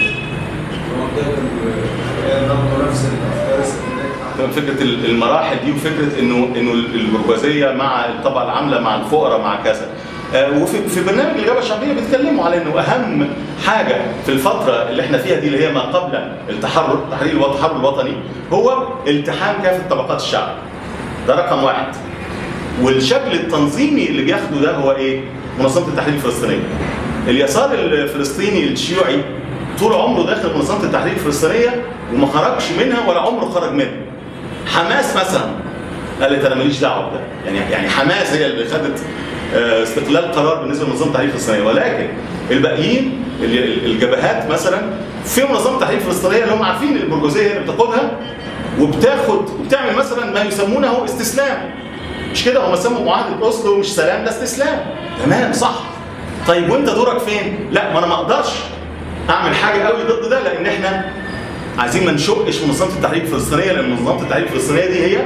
برضه نفس الافكار السلبيه تمام، فكره ال- المراحل دي وفكره انه انه البرجوازيه مع الطبقه العامله مع الفقراء مع كذا آه، وفي في برنامج الاجابه الشعبيه بيتكلموا على انه اهم حاجه في الفتره اللي احنا فيها دي اللي هي ما قبل التحرر تحرير الوط- التحرر الوطني هو التحام كافه طبقات الشعب ده رقم واحد والشكل التنظيمي اللي بياخده ده هو ايه؟ منظمه التحرير الفلسطينيه. اليسار الفلسطيني الشيوعي طول عمره داخل منظمه التحرير الفلسطينيه وما خرجش منها ولا عمره خرج منها. حماس مثلا قالت انا ماليش دعوه بده، يعني يعني حماس هي اللي خدت آه، استقلال قرار بالنسبه لمنظمه التحرير الفلسطينيه ولكن الباقيين ال- الجبهات مثلا في منظمه التحرير الفلسطينيه اللي هم عارفين البرجوازيه هي اللي بتقودها وبتاخد وبتعمل مثلا ما يسمونه استسلام مش كده هم سموا معاهده اوسلو مش سلام ده استسلام تمام صح طيب وانت دورك فين؟ لا ما انا ما اقدرش اعمل حاجه قوي ضد ده لان احنا عايزين ما نشقش منظمه التحرير الفلسطينيه لان منظمه التحرير الفلسطينيه دي هي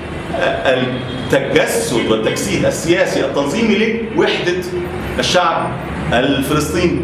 التجسد والتجسيد السياسي التنظيمي لوحده الشعب الفلسطيني.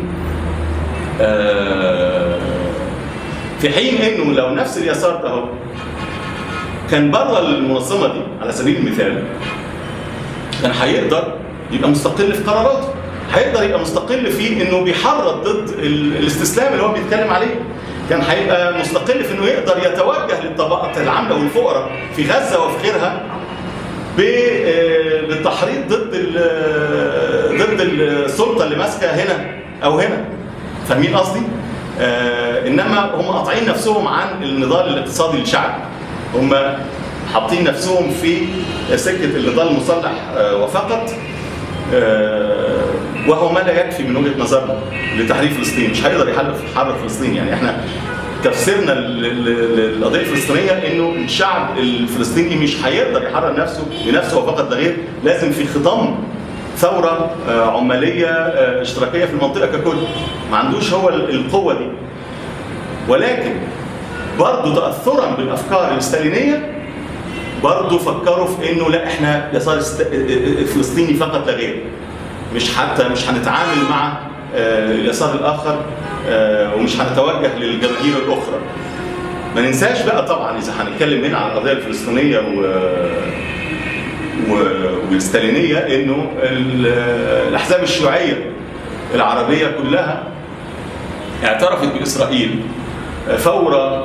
آه، في حين انه لو نفس اليسار ده هو كان بره المنظمه دي على سبيل المثال كان هيقدر يبقى مستقل في قراراته هيقدر يبقى مستقل في انه بيحرض ضد ال- الاستسلام اللي هو بيتكلم عليه كان هيبقى مستقل في انه يقدر يتوجه للطبقات العامله والفقراء في غزه وفي غيرها ب- آه، بالتحريض ضد ال- ضد السلطه اللي ماسكه هنا او هنا فاهمين قصدي؟ آه انما هم قاطعين نفسهم عن النضال الاقتصادي الشعبي هم حاطين نفسهم في سكه النضال المسلح آه وفقط آه وهو ما لا يكفي من وجهه نظرنا لتحرير فلسطين مش هيقدر يحرر يحرر فلسطين يعني احنا تفسيرنا لل- لل- للقضيه الفلسطينيه انه الشعب الفلسطيني مش هيقدر يحرر نفسه بنفسه وفقط ده غير لازم في خضم ثوره آه، عماليه آه، اشتراكيه في المنطقه ككل ما عندوش هو ال- القوه دي ولكن برضه تاثرا بالافكار الستالينيه برضه فكروا في انه لا احنا يسار است... فلسطيني فقط لا غير مش حتى مش هنتعامل مع آه، اليسار الاخر آه، ومش هنتوجه للجماهير الاخرى ما ننساش بقى طبعا اذا هنتكلم هنا عن القضيه الفلسطينيه و... و... والستالينيه انه ال- الاحزاب الشيوعيه العربيه كلها اعترفت باسرائيل فور آه،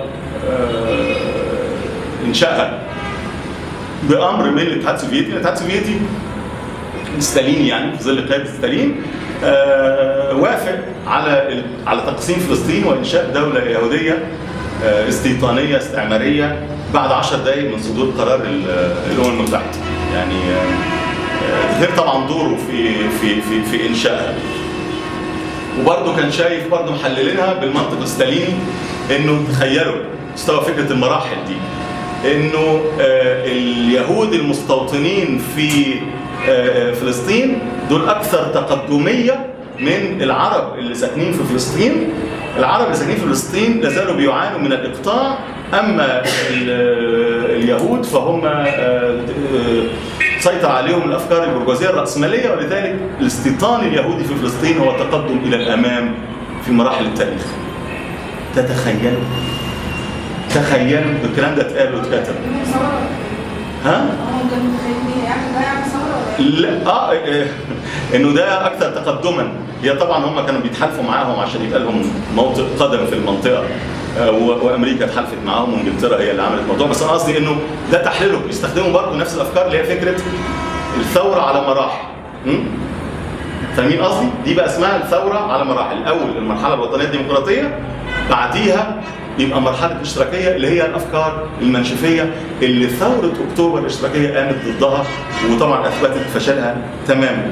انشائها بامر من الاتحاد السوفيتي، الاتحاد السوفيتي ستالين يعني في ظل قياده ستالين آه، وافق على ال- على تقسيم فلسطين وانشاء دوله يهوديه آه، استيطانيه استعماريه بعد 10 دقائق من صدور قرار ال- الامم المتحده. يعني آه، آه، غير طبعا دوره في في في في انشائها. وبرضه كان شايف برضه محللينها بالمنطق الستاليني انه تخيلوا مستوى فكره المراحل دي انه آه، اليهود المستوطنين في آه، فلسطين دول اكثر تقدميه من العرب اللي ساكنين في فلسطين العرب اللي ساكنين في فلسطين لا زالوا بيعانوا من الاقطاع اما ال- اليهود فهم آه، آه، سيطر عليهم الافكار البرجوازيه الراسماليه ولذلك الاستيطان اليهودي في فلسطين هو تقدم الى الامام في مراحل التاريخ. تتخيلوا تخيلوا الكلام ده اتقال واتكتب ها؟ هم كانوا متخيلين يعني ده يعني ثوره ولا ايه؟ لا اه آه، انه ده اكثر تقدما هي طبعا هم كانوا بيتحالفوا معاهم عشان يبقى لهم موطئ قدم في المنطقه آه، و- وامريكا اتحالفت معاهم وانجلترا هي اللي عملت الموضوع بس انا قصدي انه ده تحليلهم بيستخدموا برضه نفس الافكار اللي هي فكره الثوره على مراحل م? فاهمين قصدي؟ دي بقى اسمها الثوره على مراحل، الاول المرحله الوطنيه الديمقراطيه بعديها يبقى مرحله الاشتراكيه اللي هي الافكار المنشفيه اللي ثوره اكتوبر الاشتراكيه قامت ضدها وطبعا اثبتت فشلها تماما.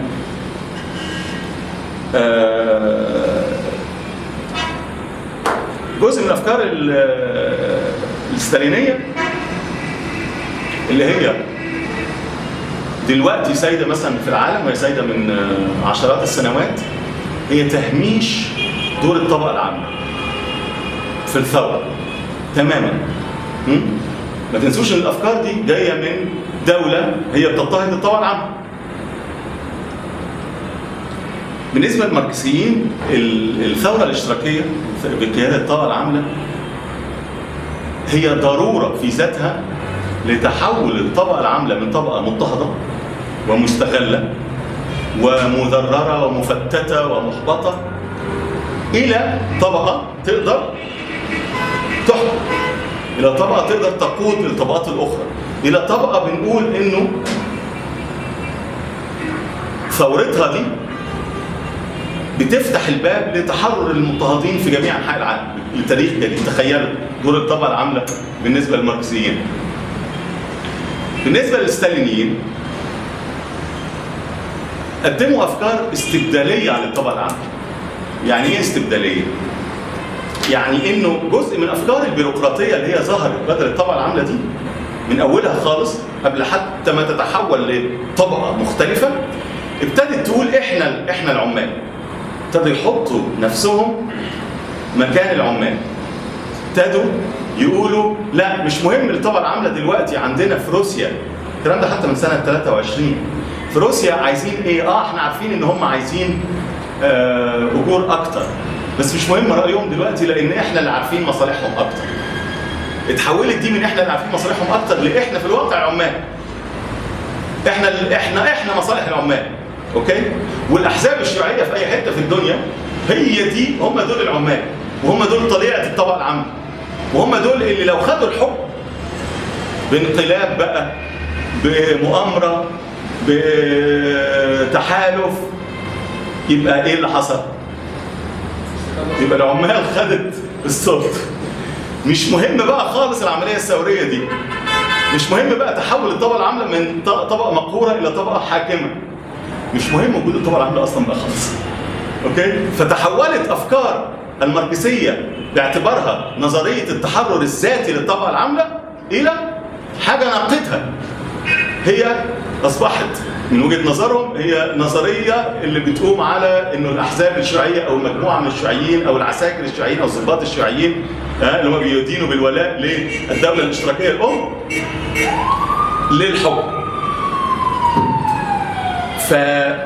آه، جزء من الافكار ال- الستالينيه اللي هي دلوقتي سايده مثلا في العالم وهي سايده من آه، عشرات السنوات هي تهميش دور الطبقه العامه في الثوره تماما م? ما تنسوش ان الافكار دي جايه من دوله هي بتضطهد الطبقه العامه بالنسبه للماركسيين ال- الثوره الاشتراكيه بقياده الطبقه العامله هي ضروره في ذاتها لتحول الطبقه العامله من طبقه مضطهده ومستغله ومذرره ومفتته ومحبطه الى طبقه تقدر تحكم الى طبقه تقدر تقود للطبقات الاخرى الى طبقه بنقول انه ثورتها دي بتفتح الباب لتحرر المضطهدين في جميع انحاء العالم لتاريخ جديد تخيلوا دور الطبقه العامله بالنسبه للماركسيين بالنسبه للستالينيين قدموا افكار استبداليه عن الطبقه العامله يعني ايه استبداليه يعني انه جزء من افكار البيروقراطيه اللي هي ظهرت بدل الطبقه العامله دي من اولها خالص قبل حتى ما تتحول لطبقه مختلفه ابتدت تقول احنا احنا العمال ابتدوا يحطوا نفسهم مكان العمال ابتدوا يقولوا لا مش مهم الطبقه العامله دلوقتي عندنا في روسيا الكلام ده حتى من سنه 23 في روسيا عايزين ايه؟ اه احنا عارفين ان هم عايزين آه اجور اكتر بس مش مهم رايهم دلوقتي لان احنا اللي عارفين مصالحهم اكتر. اتحولت دي من احنا اللي عارفين مصالحهم اكتر لاحنا في الواقع عمال. احنا ال- احنا احنا مصالح العمال. اوكي؟ والاحزاب الشيوعيه في اي حته في الدنيا هي دي هم دول العمال وهم دول طليعه الطبقه العامه. وهم دول اللي لو خدوا الحكم بانقلاب بقى بمؤامره بتحالف يبقى ايه اللي حصل؟ يبقى العمال خدت السلطه مش مهم بقى خالص العمليه الثوريه دي مش مهم بقى تحول الطبقه العامله من ط- طبقه مقهوره الى طبقه حاكمه مش مهم وجود الطبقه العامله اصلا بقى خالص اوكي فتحولت افكار الماركسيه باعتبارها نظريه التحرر الذاتي للطبقه العامله الى حاجه ناقضها هي اصبحت من وجهه نظرهم هي نظريه اللي بتقوم على انه الاحزاب الشيوعيه او مجموعه من الشيوعيين او العساكر الشيوعيين او الضباط الشيوعيين آه، اللي هم بيدينوا بالولاء للدوله الاشتراكيه الام للحكم ف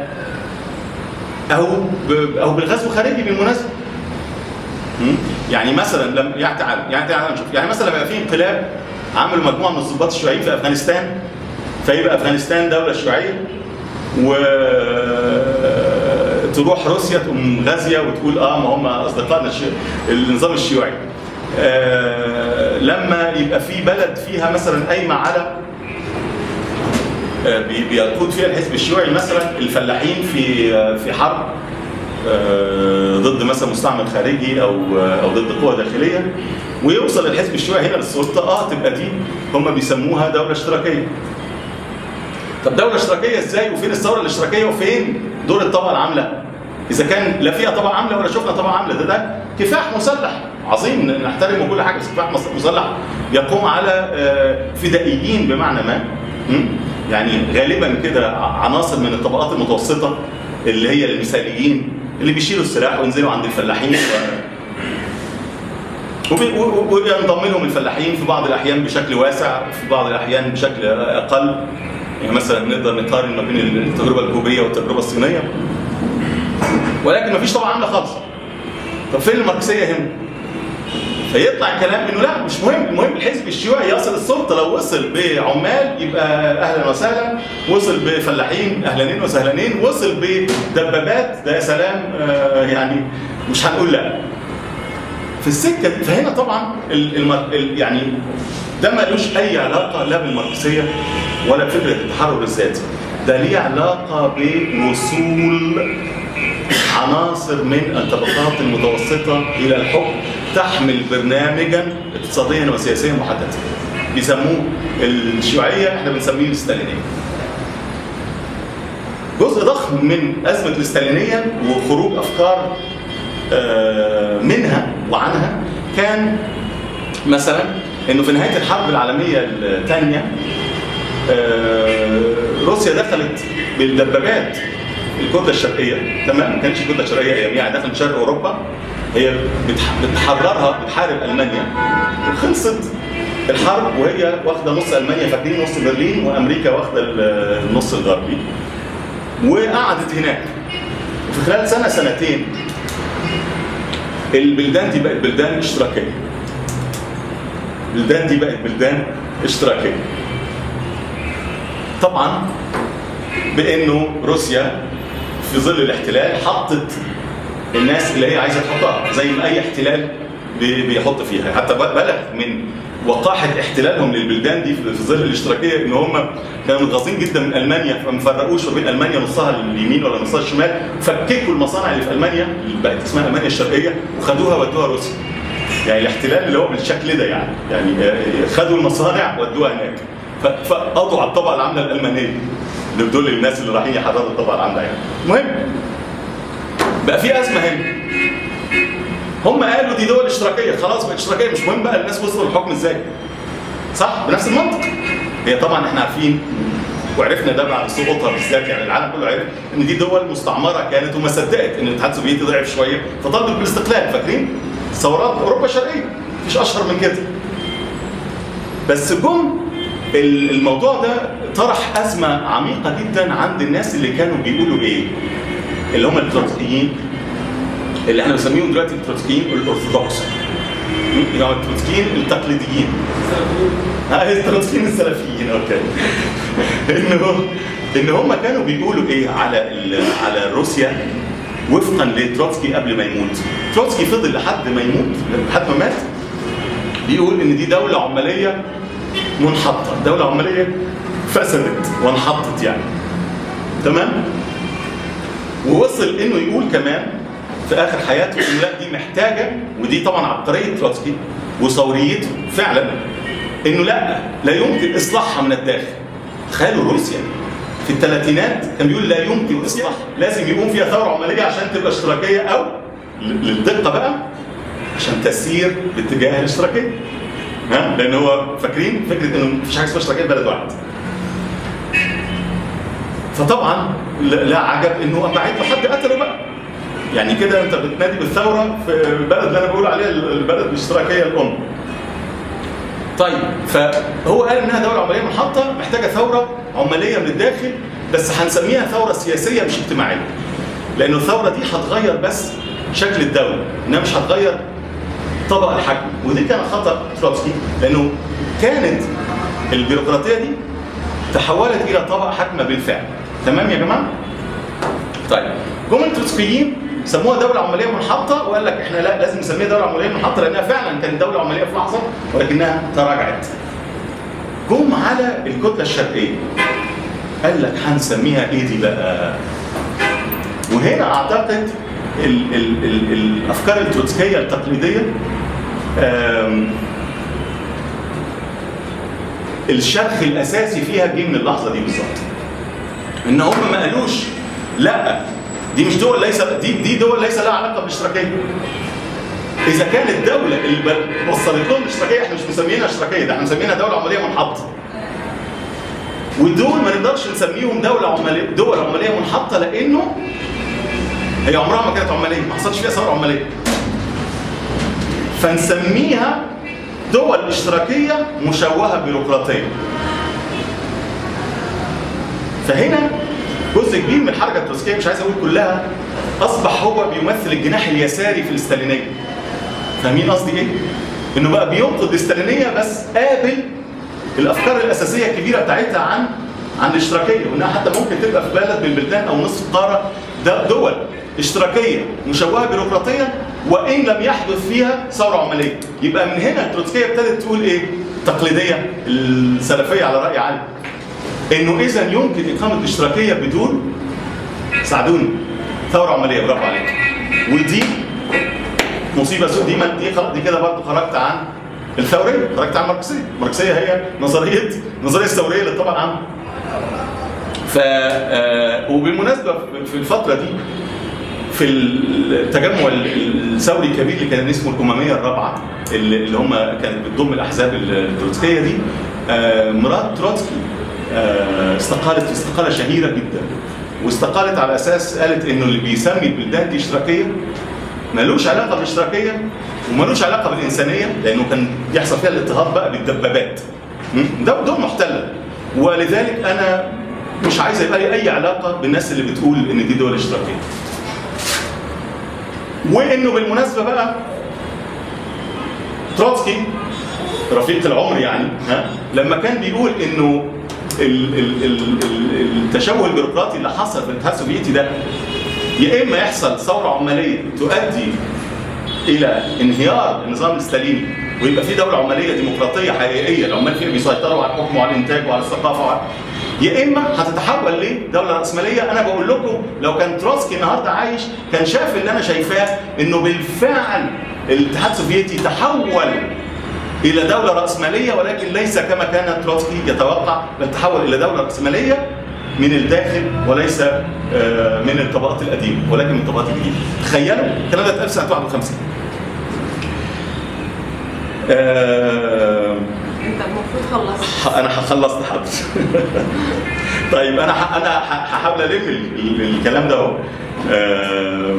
او ب... او بالغزو الخارجي بالمناسبه م? يعني مثلا لما يعني تعال يعني تعال نشوف يعني مثلا لما يبقى في انقلاب عملوا مجموعه من الضباط الشيوعيين في افغانستان فيبقى افغانستان دوله شيوعيه و تروح روسيا تقوم غازيه وتقول اه ما هم اصدقائنا الشي... النظام الشيوعي آه لما يبقى في بلد فيها مثلا قايمه على آه بي- بيقود فيها الحزب الشيوعي مثلا الفلاحين في آه في حرب آه، ضد مثلا مستعمر خارجي او آه، او ضد قوى داخليه ويوصل الحزب الشيوعي هنا للسلطه اه تبقى دي هم بيسموها دوله اشتراكيه. طب دوله اشتراكيه ازاي وفين الثوره الاشتراكيه وفين دور الطبقه العامله؟ اذا كان لا فيها طبقه عامله ولا شفنا طبقه عامله ده ده كفاح مسلح عظيم نحترمه كل حاجه بس كفاح مس- مسلح يقوم على آه، فدائيين بمعنى ما م? يعني غالبا كده ع- عناصر من الطبقات المتوسطه اللي هي المثاليين اللي بيشيلوا السلاح وينزلوا عند الفلاحين و... وبي- و- و- وينضم لهم الفلاحين في بعض الاحيان بشكل واسع في بعض الاحيان بشكل اقل يعني مثلا نقدر نقارن ما بين التجربه الكوبيه والتجربه الصينيه ولكن ما فيش طبعا عامله خالص طب فين الماركسيه هنا؟ فيطلع الكلام انه لا مش مهم المهم الحزب الشيوعي يصل السلطه لو وصل بعمال يبقى اهلا وسهلا وصل بفلاحين اهلانين وسهلانين وصل بدبابات ده يا سلام آه يعني مش هنقول لا في السكه دي فهنا طبعا ال المر... ال يعني ده ملوش اي علاقه لا بالماركسيه ولا بفكره التحرر الذاتي ده ليه علاقه بوصول عناصر من الطبقات المتوسطه الى الحكم تحمل برنامجا اقتصاديا وسياسيا محددا بيسموه الشيوعيه احنا بنسميه الستالينيه جزء ضخم من ازمه الاستالينيه وخروج افكار آه، منها وعنها كان مثلا انه في نهايه الحرب العالميه الثانيه روسيا دخلت بالدبابات الكتله الشرقيه تمام ما كانتش الكتله الشرقيه اياميها دخلت شرق اوروبا هي بتح- بتحررها بتحارب المانيا وخلصت الحرب وهي واخده نص المانيا فاكرين نص برلين وامريكا واخده ال- النص الغربي وقعدت هناك وفي خلال سنه سنتين البلدان دي بقت بلدان اشتراكيه البلدان دي بقت بلدان اشتراكيه طبعا بانه روسيا في ظل الاحتلال حطت الناس اللي هي عايزه تحطها زي ما اي احتلال بي- بيحط فيها حتى ب- بلغ من وقاحه احتلالهم للبلدان دي في في ظل الاشتراكيه ان هم كانوا متغاظين جدا من المانيا فما فرقوش ما بين المانيا نصها اليمين ولا نصها الشمال فككوا المصانع اللي في المانيا اللي بقت اسمها المانيا الشرقيه وخدوها ودوها روسيا يعني الاحتلال اللي هو بالشكل ده يعني يعني آه، خدوا المصانع ودوها هناك ف- فقضوا على الطبقه العامله الالمانيه اللي دول الناس اللي رايحين يحرروا الطبقه العامله يعني المهم بقى في ازمه هنا هم قالوا دي دول اشتراكيه خلاص بقت اشتراكيه مش مهم بقى الناس وصلوا للحكم ازاي صح بنفس المنطق هي طبعا احنا عارفين وعرفنا ده بعد سقوطها بالذات يعني العالم كله عرف ان دي دول مستعمره كانت وما صدقت ان الاتحاد السوفيتي ضعف شويه فطلبت بالاستقلال فاكرين؟ ثورات اوروبا الشرقيه مفيش اشهر من كده بس جم ال- الموضوع ده طرح ازمه عميقه جدا عند الناس اللي كانوا بيقولوا ايه؟ اللي هم التروتسكيين اللي احنا بنسميهم دلوقتي التروتسكيين الارثوذكس يعني التروتسكيين التقليديين ها التروتسكيين السلفيين اوكي انه ان هم كانوا بيقولوا ايه على ال- على روسيا وفقا لتروتسكي قبل ما يموت تروتسكي فضل لحد ما يموت لحد ما مات بيقول ان دي دوله عماليه منحطه دوله عماليه فسدت وانحطت يعني تمام ووصل انه يقول كمان في اخر حياته انه لا دي محتاجه ودي طبعا عبقريه تروتسكي وثوريته فعلا انه لا لا يمكن اصلاحها من الداخل تخيلوا روسيا في الثلاثينات كان بيقول لا يمكن اصلاح لازم يقوم فيها ثوره عماليه عشان تبقى اشتراكيه او ل- للدقه بقى عشان تسير باتجاه الاشتراكيه ها لان هو فاكرين فكره انه مفيش حاجه اسمها اشتراكيه في بلد واحد فطبعا لا لا عجب انه اما عيد حد قتله بقى يعني كده انت بتنادي بالثوره في البلد اللي انا بقول عليها البلد الاشتراكيه الام طيب فهو قال انها دوله عماليه منحطه محتاجه ثوره عماليه من الداخل بس هنسميها ثوره سياسيه مش اجتماعيه لان الثوره دي هتغير بس شكل الدوله انها مش هتغير طبق الحكم ودي كان خطا تروتسكي لانه كانت البيروقراطيه دي تحولت الى طبق حكم بالفعل تمام يا جماعه طيب جم التروتسكيين سموها دوله عماليه منحطه وقال لك احنا لا لازم نسميها دوله عماليه منحطه لانها فعلا كانت دوله عماليه في لحظه ولكنها تراجعت جم على الكتله الشرقيه قال لك هنسميها ايه دي بقى وهنا اعتقد ال ال ال الافكار التروتسكيه التقليديه آم، الشرخ الاساسي فيها جه من اللحظه دي بالظبط ان هم ما قالوش لا دي مش دول ليس دي دي دول ليس لها علاقه بالاشتراكيه اذا كانت دوله اللي ب- وصلت لهم الاشتراكيه احنا مش مسمينها اشتراكيه ده احنا مسمينها دوله عماليه منحطه ودول ما نقدرش نسميهم دوله عماليه دول عماليه منحطه لانه هي عمرها ما كانت عماليه ما حصلش فيها ثوره عماليه فنسميها دول اشتراكيه مشوهه بيروقراطيه فهنا جزء كبير من الحركه التروتسكيه مش عايز اقول كلها اصبح هو بيمثل الجناح اليساري في الاستالينيه فاهمين قصدي ايه؟ انه بقى بينقد الاستالينيه بس قابل الافكار الاساسيه الكبيره بتاعتها عن عن الاشتراكيه وانها حتى ممكن تبقى في بلد من البلدان او نصف قاره ده دول اشتراكيه مشوهه بيروقراطيا وان لم يحدث فيها ثوره عماليه يبقى من هنا التروتسكيه ابتدت تقول ايه؟ تقليديه السلفيه على راي علي انه اذا يمكن اقامه الاشتراكيه بدون ساعدوني ثوره عماليه برافو عليك ودي مصيبه سود دي ما دي خلاص دي كده برضه خرجت عن الثوريه خرجت عن الماركسيه الماركسيه هي نظريه النظريه الثوريه للطبع العام ف آه، وبالمناسبه في الفتره دي في التجمع الثوري الكبير اللي كان اسمه الامميه الرابعه اللي اللي هم كانت بتضم الاحزاب التروتسكيه دي آه، مرات تروتسكي آه، استقالت استقاله شهيره جدا واستقالت على اساس قالت انه اللي بيسمي البلدان دي اشتراكيه ملوش علاقه بالاشتراكيه وملوش علاقه بالانسانيه لانه كان يحصل فيها الاضطهاد بقى بالدبابات م? ده دول محتله ولذلك انا مش عايز يبقى لي اي علاقه بالناس اللي بتقول ان دي دول اشتراكيه وانه بالمناسبه بقى تروتسكي رفيق العمر يعني ها لما كان بيقول انه ال- ال- ال- ال- التشوه البيروقراطي اللي حصل في الاتحاد السوفيتي ده يا اما يحصل ثوره عماليه تؤدي الى انهيار النظام الستاليني ويبقى في دوله عماليه ديمقراطيه حقيقيه العمال فيها بيسيطروا على الحكم وعلى الانتاج وعلى الثقافه وعلى يا اما هتتحول لدوله راسماليه انا بقول لكم لو كان تروتسكي النهارده عايش كان شاف اللي انا شايفاه انه بالفعل الاتحاد السوفيتي تحول الى دوله راسماليه ولكن ليس كما كان تروتسكي يتوقع بل تحول الى دوله راسماليه من الداخل وليس آه، من الطبقات القديمه ولكن من الطبقات الجديده تخيلوا الكلام ده اتقال سنه 51 آه، انت المفروض خلصت انا خلصت حاضر طيب انا ح- انا ح- هحاول الم ال- ال- الكلام ده اهو آه،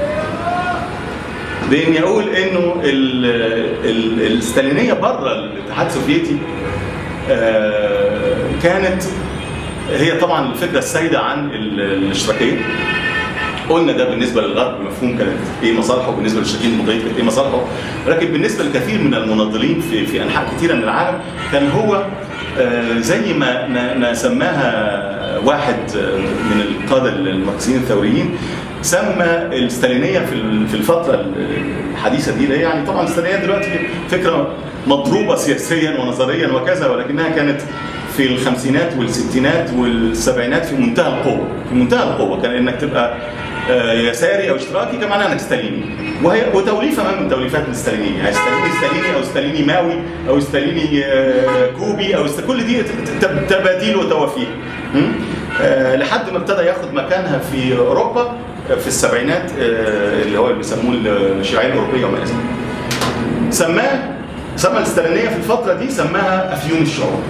باني اقول انه ال- ال- الستالينيه بره الاتحاد السوفيتي آه، كانت هي طبعا الفكره السائده عن ال- الاشتراكيه قلنا ده بالنسبه للغرب مفهوم كانت ايه مصالحه وبالنسبه للشركين المضيين كانت ايه مصالحه ولكن بالنسبه لكثير من المناضلين في في انحاء كثيره من العالم كان هو آه، زي ما ما, ما سماها واحد آه، من القاده الماركسيين الثوريين سمى الستالينيه في ال- في الفتره الحديثه دي اللي هي يعني طبعا الستالينيه دلوقتي فكره مضروبه سياسيا ونظريا وكذا ولكنها كانت في الخمسينات والستينات والسبعينات في منتهى القوه في منتهى القوه كان انك تبقى آه، يساري او اشتراكي كان معناها انك ستاليني وهي وتوليفه ما من توليفات الستالينيه يعني ستاليني ستاليني او ستاليني ماوي او ستاليني آه، كوبي او است... كل دي ت- ت- تباديل وتوافيق م? آه، لحد ما ابتدى ياخد مكانها في اوروبا آه، في السبعينات آه، اللي هو اللي بيسموه الشيوعيه الاوروبيه وما الى ذلك سماه سمى الستالينيه في الفتره دي سماها افيون الشعوب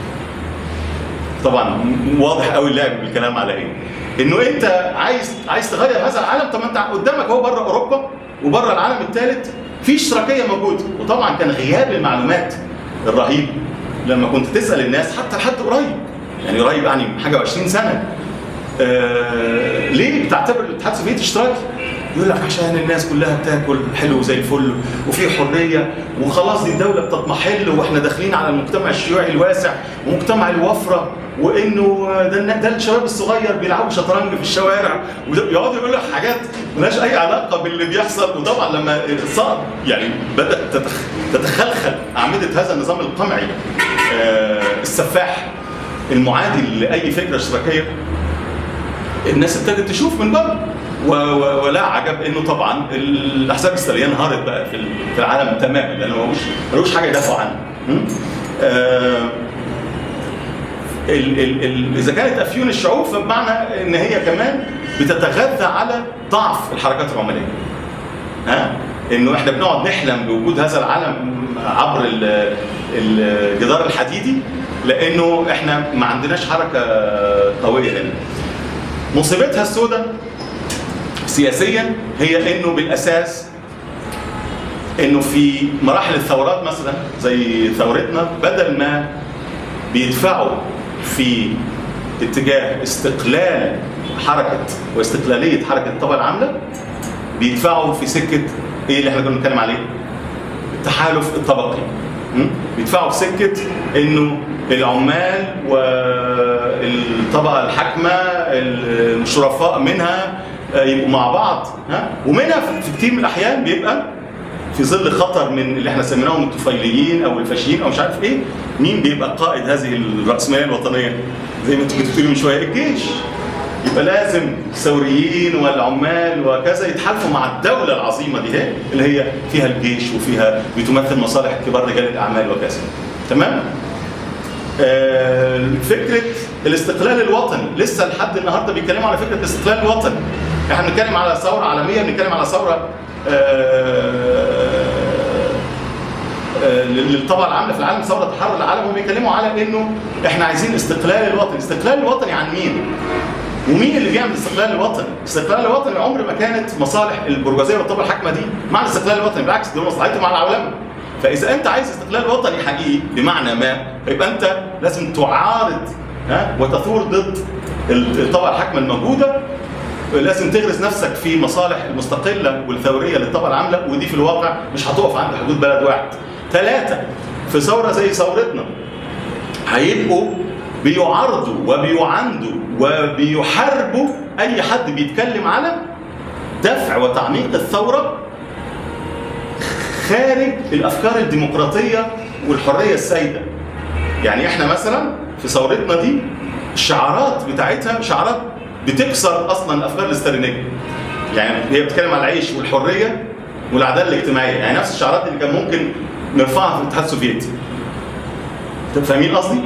طبعا واضح قوي اللعب بالكلام على ايه انه انت عايز عايز تغير هذا العالم طب ما انت قدامك اهو بره اوروبا وبره العالم الثالث في اشتراكيه موجوده وطبعا كان غياب المعلومات الرهيب لما كنت تسال الناس حتى لحد قريب يعني قريب يعني حاجه و20 سنه آه ليه بتعتبر الاتحاد السوفيتي اشتراكي؟ يقول لك عشان الناس كلها بتاكل حلو زي الفل وفي حريه وخلاص دي الدوله بتضمحل واحنا داخلين على المجتمع الشيوعي الواسع ومجتمع الوفره وانه ده ده الشباب الصغير بيلعبوا شطرنج في الشوارع ويقعدوا يقول لك حاجات ملهاش اي علاقه باللي بيحصل وطبعا لما صار يعني بدات تتخ- تتخلخل اعمده هذا النظام القمعي آه، السفاح المعادي لاي فكره اشتراكيه الناس ابتدت تشوف من بره و- و- ولا عجب انه طبعا الاحزاب الاسلاميه انهارت بقى في ال- في العالم تماما لانه ملوش ملوش حاجه يدافعوا عنها. م? آه، ال ال ال اذا كانت افيون الشعوب فبمعنى ان هي كمان بتتغذى على ضعف الحركات العماليه. ها؟ انه احنا بنقعد نحلم بوجود هذا العالم عبر ال- الجدار الحديدي لانه احنا ما عندناش حركه قويه هنا. مصيبتها السوداء سياسيا هي انه بالاساس انه في مراحل الثورات مثلا زي ثورتنا بدل ما بيدفعوا في اتجاه استقلال حركه واستقلاليه حركه الطبقه العامله بيدفعوا في سكه ايه اللي احنا كنا بنتكلم عليه؟ التحالف الطبقي م? بيدفعوا في سكه انه العمال والطبقه الحاكمه الشرفاء منها آه، يبقوا مع بعض ها ومنها في- في كتير من الاحيان بيبقى في ظل خطر من اللي احنا سميناهم الطفيليين او الفاشيين او مش عارف ايه مين بيبقى قائد هذه الراسماليه الوطنيه زي ما انت كنت بتقولي من شويه الجيش يبقى لازم الثوريين والعمال وكذا يتحالفوا مع الدوله العظيمه دي هي اللي هي فيها الجيش وفيها بتمثل مصالح كبار رجال الاعمال وكذا تمام آه، فكره الاستقلال الوطني لسه لحد النهارده بيتكلموا على فكره الاستقلال الوطني احنا بنتكلم على ثوره عالميه بنتكلم على ثوره آه، آه، للطبقه العامله في العالم ثوره تحرر العالم هم بيتكلموا على انه احنا عايزين استقلال الوطني، الاستقلال الوطني عن مين؟ ومين اللي بيعمل الاستقلال الوطني؟ الاستقلال الوطني عمر ما كانت مصالح البرجوازيه والطبقه الحاكمه دي مع الاستقلال الوطني بالعكس دول مصلحتهم مع العولمه. فاذا انت عايز استقلال وطني حقيقي بمعنى ما فيبقى انت لازم تعارض ها وتثور ضد الطبقه الحاكمه الموجوده لازم تغرس نفسك في مصالح المستقله والثوريه للطبقه العامله ودي في الواقع مش هتقف عند حدود بلد واحد. ثلاثه في ثوره زي ثورتنا هيبقوا بيعارضوا وبيعاندوا وبيحاربوا اي حد بيتكلم على دفع وتعميق الثوره خارج الافكار الديمقراطيه والحريه السائده. يعني احنا مثلا في ثورتنا دي الشعارات بتاعتها شعارات بتكسر اصلا الافكار الاستالينيه. يعني هي بتتكلم على العيش والحريه والعداله الاجتماعيه، يعني نفس الشعارات اللي كان ممكن نرفعها في الاتحاد السوفيتي. انتوا فاهمين قصدي؟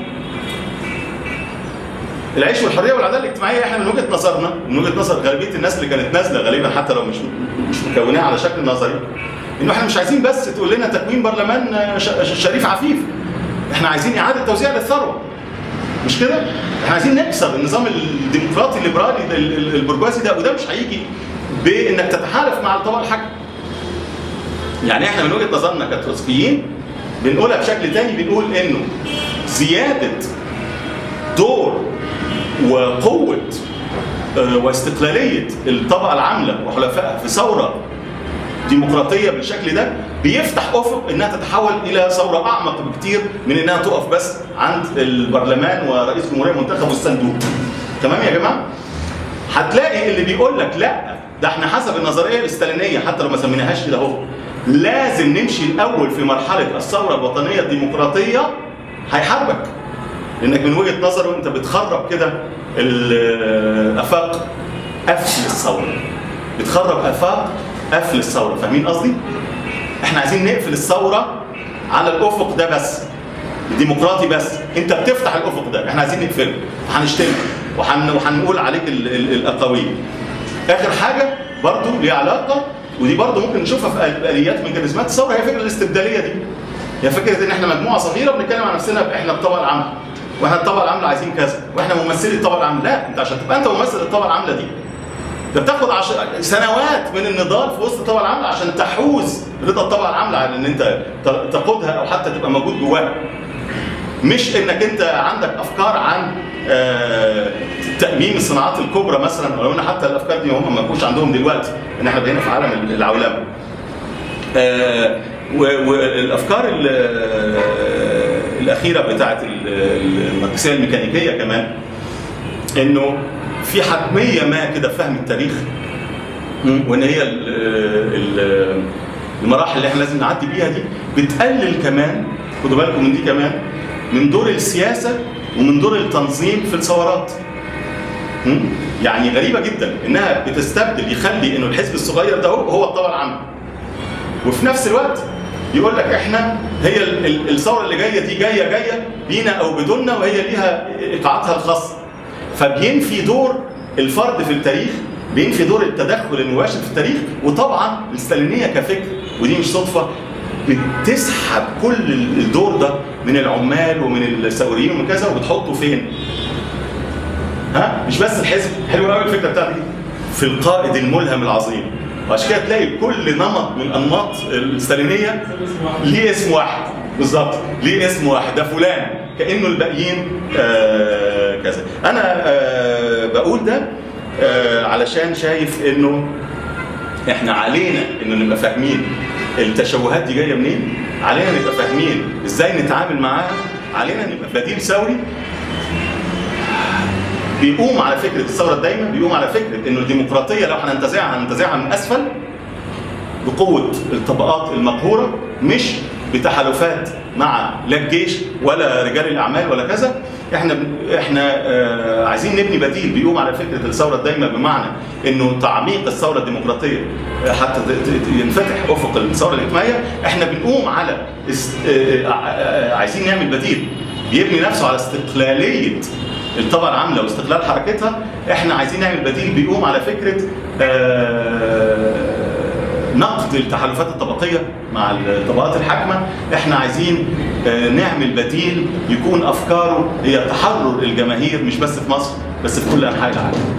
العيش والحريه والعداله الاجتماعيه احنا من وجهه نظرنا من وجهه نظر غالبيه الناس اللي كانت نازله غالبا حتى لو مش مش مكوناها على شكل نظري انه احنا مش عايزين بس تقول لنا تكوين برلمان ش- ش- شريف عفيف احنا عايزين اعاده توزيع للثروه مش كده؟ احنا عايزين نكسر النظام الديمقراطي الليبرالي ده ال- ال- البرجوازي ده وده مش هيجي بانك تتحالف مع الطبقه الحاكمه. يعني احنا من وجهه نظرنا كتروسكيين بنقولها بشكل تاني بنقول انه زياده دور وقوه آه، واستقلاليه الطبقه العامله وحلفائها في ثوره ديمقراطيه بالشكل ده بيفتح افق انها تتحول الى ثوره اعمق بكتير من انها تقف بس عند البرلمان ورئيس جمهوريه منتخب والصندوق. تمام يا جماعه؟ هتلاقي اللي بيقول لك لا ده احنا حسب النظريه الاستالينيه حتى لو ما سميناهاش كده اهو لازم نمشي الاول في مرحله الثوره الوطنيه الديمقراطيه هيحاربك لانك من وجهه نظره انت بتخرب كده ال- افاق قفل الثوره بتخرب افاق قفل الثوره فاهمين قصدي؟ احنا عايزين نقفل الثوره على الافق ده بس ديمقراطي بس انت بتفتح الافق ده احنا عايزين نقفله هنشتمك وحن... وهنقول عليك ال... ال... الاقاويل اخر حاجه برضو ليها علاقه ودي برضو ممكن نشوفها في آل- اليات ميكانيزمات الثوره هي فكره الاستبداليه دي هي فكره ان احنا مجموعه صغيره بنتكلم عن نفسنا احنا الطبقه العامله واحنا الطبقه العامله عايزين كذا واحنا ممثلي الطبقه العامله لا انت عشان تبقى انت ممثل الطبقه العامله دي ده بتاخد عش... سنوات من النضال في وسط الطبقه العامله عشان تحوز رضا الطبقه العامله على ان انت ت- تقودها او حتى تبقى موجود جواها مش انك انت عندك افكار عن آه، تامين الصناعات الكبرى مثلا ولو ان حتى الافكار دي هم ما يكونش عندهم دلوقتي ان احنا بقينا في عالم العولمه آه، و- والافكار ال- آه، الاخيره بتاعت ال- الماركسيه الميكانيكيه كمان انه في حتميه ما كده في فهم التاريخ وان هي ال- ال- المراحل اللي احنا لازم نعدي بيها دي بتقلل كمان خدوا بالكم من دي كمان من دور السياسه ومن دور التنظيم في الثورات م? يعني غريبه جدا انها بتستبدل يخلي انه الحزب الصغير ده هو هو الطبقه العامه وفي نفس الوقت يقول لك احنا هي ال- ال- الثوره اللي جايه دي جايه جايه بينا او بدوننا وهي ليها ايقاعاتها الخاصه فبينفي دور الفرد في التاريخ بينفي دور التدخل المباشر في التاريخ وطبعا الستالينيه كفكر ودي مش صدفه بتسحب كل الدور ده من العمال ومن الثوريين ومن كذا وبتحطه فين؟ ها مش بس الحزب حلوه قوي الفكره بتاعتي في القائد الملهم العظيم وعشان كده تلاقي كل نمط من انماط الستالينيه ليه اسم واحد بالظبط ليه اسم واحد ده فلان كانه الباقيين آه كذا انا آه بقول ده آه علشان شايف انه احنا علينا انه نبقى فاهمين التشوهات دي جايه منين علينا نبقى فاهمين ازاي نتعامل معاها علينا نبقى بديل ثوري بيقوم على فكره الثوره الدايمه بيقوم على فكره انه الديمقراطيه لو هننتزعها هننتزعها من اسفل بقوه الطبقات المقهوره مش بتحالفات مع لا الجيش ولا رجال الاعمال ولا كذا احنا بن- احنا آه عايزين نبني بديل بيقوم على فكره الثوره الدايمه بمعنى انه تعميق الثوره الديمقراطيه آه، حتى ت- ت- ينفتح افق الثوره الاجتماعيه احنا بنقوم على است... آه، آه، آه، عايزين نعمل بديل بيبني نفسه على استقلاليه الطبقه العامله واستقلال حركتها احنا عايزين نعمل بديل بيقوم على فكره آه، نقد التحالفات الطبقيه مع الطبقات الحاكمه احنا عايزين آه، نعمل بديل يكون افكاره هي تحرر الجماهير مش بس في مصر بس في كل انحاء العالم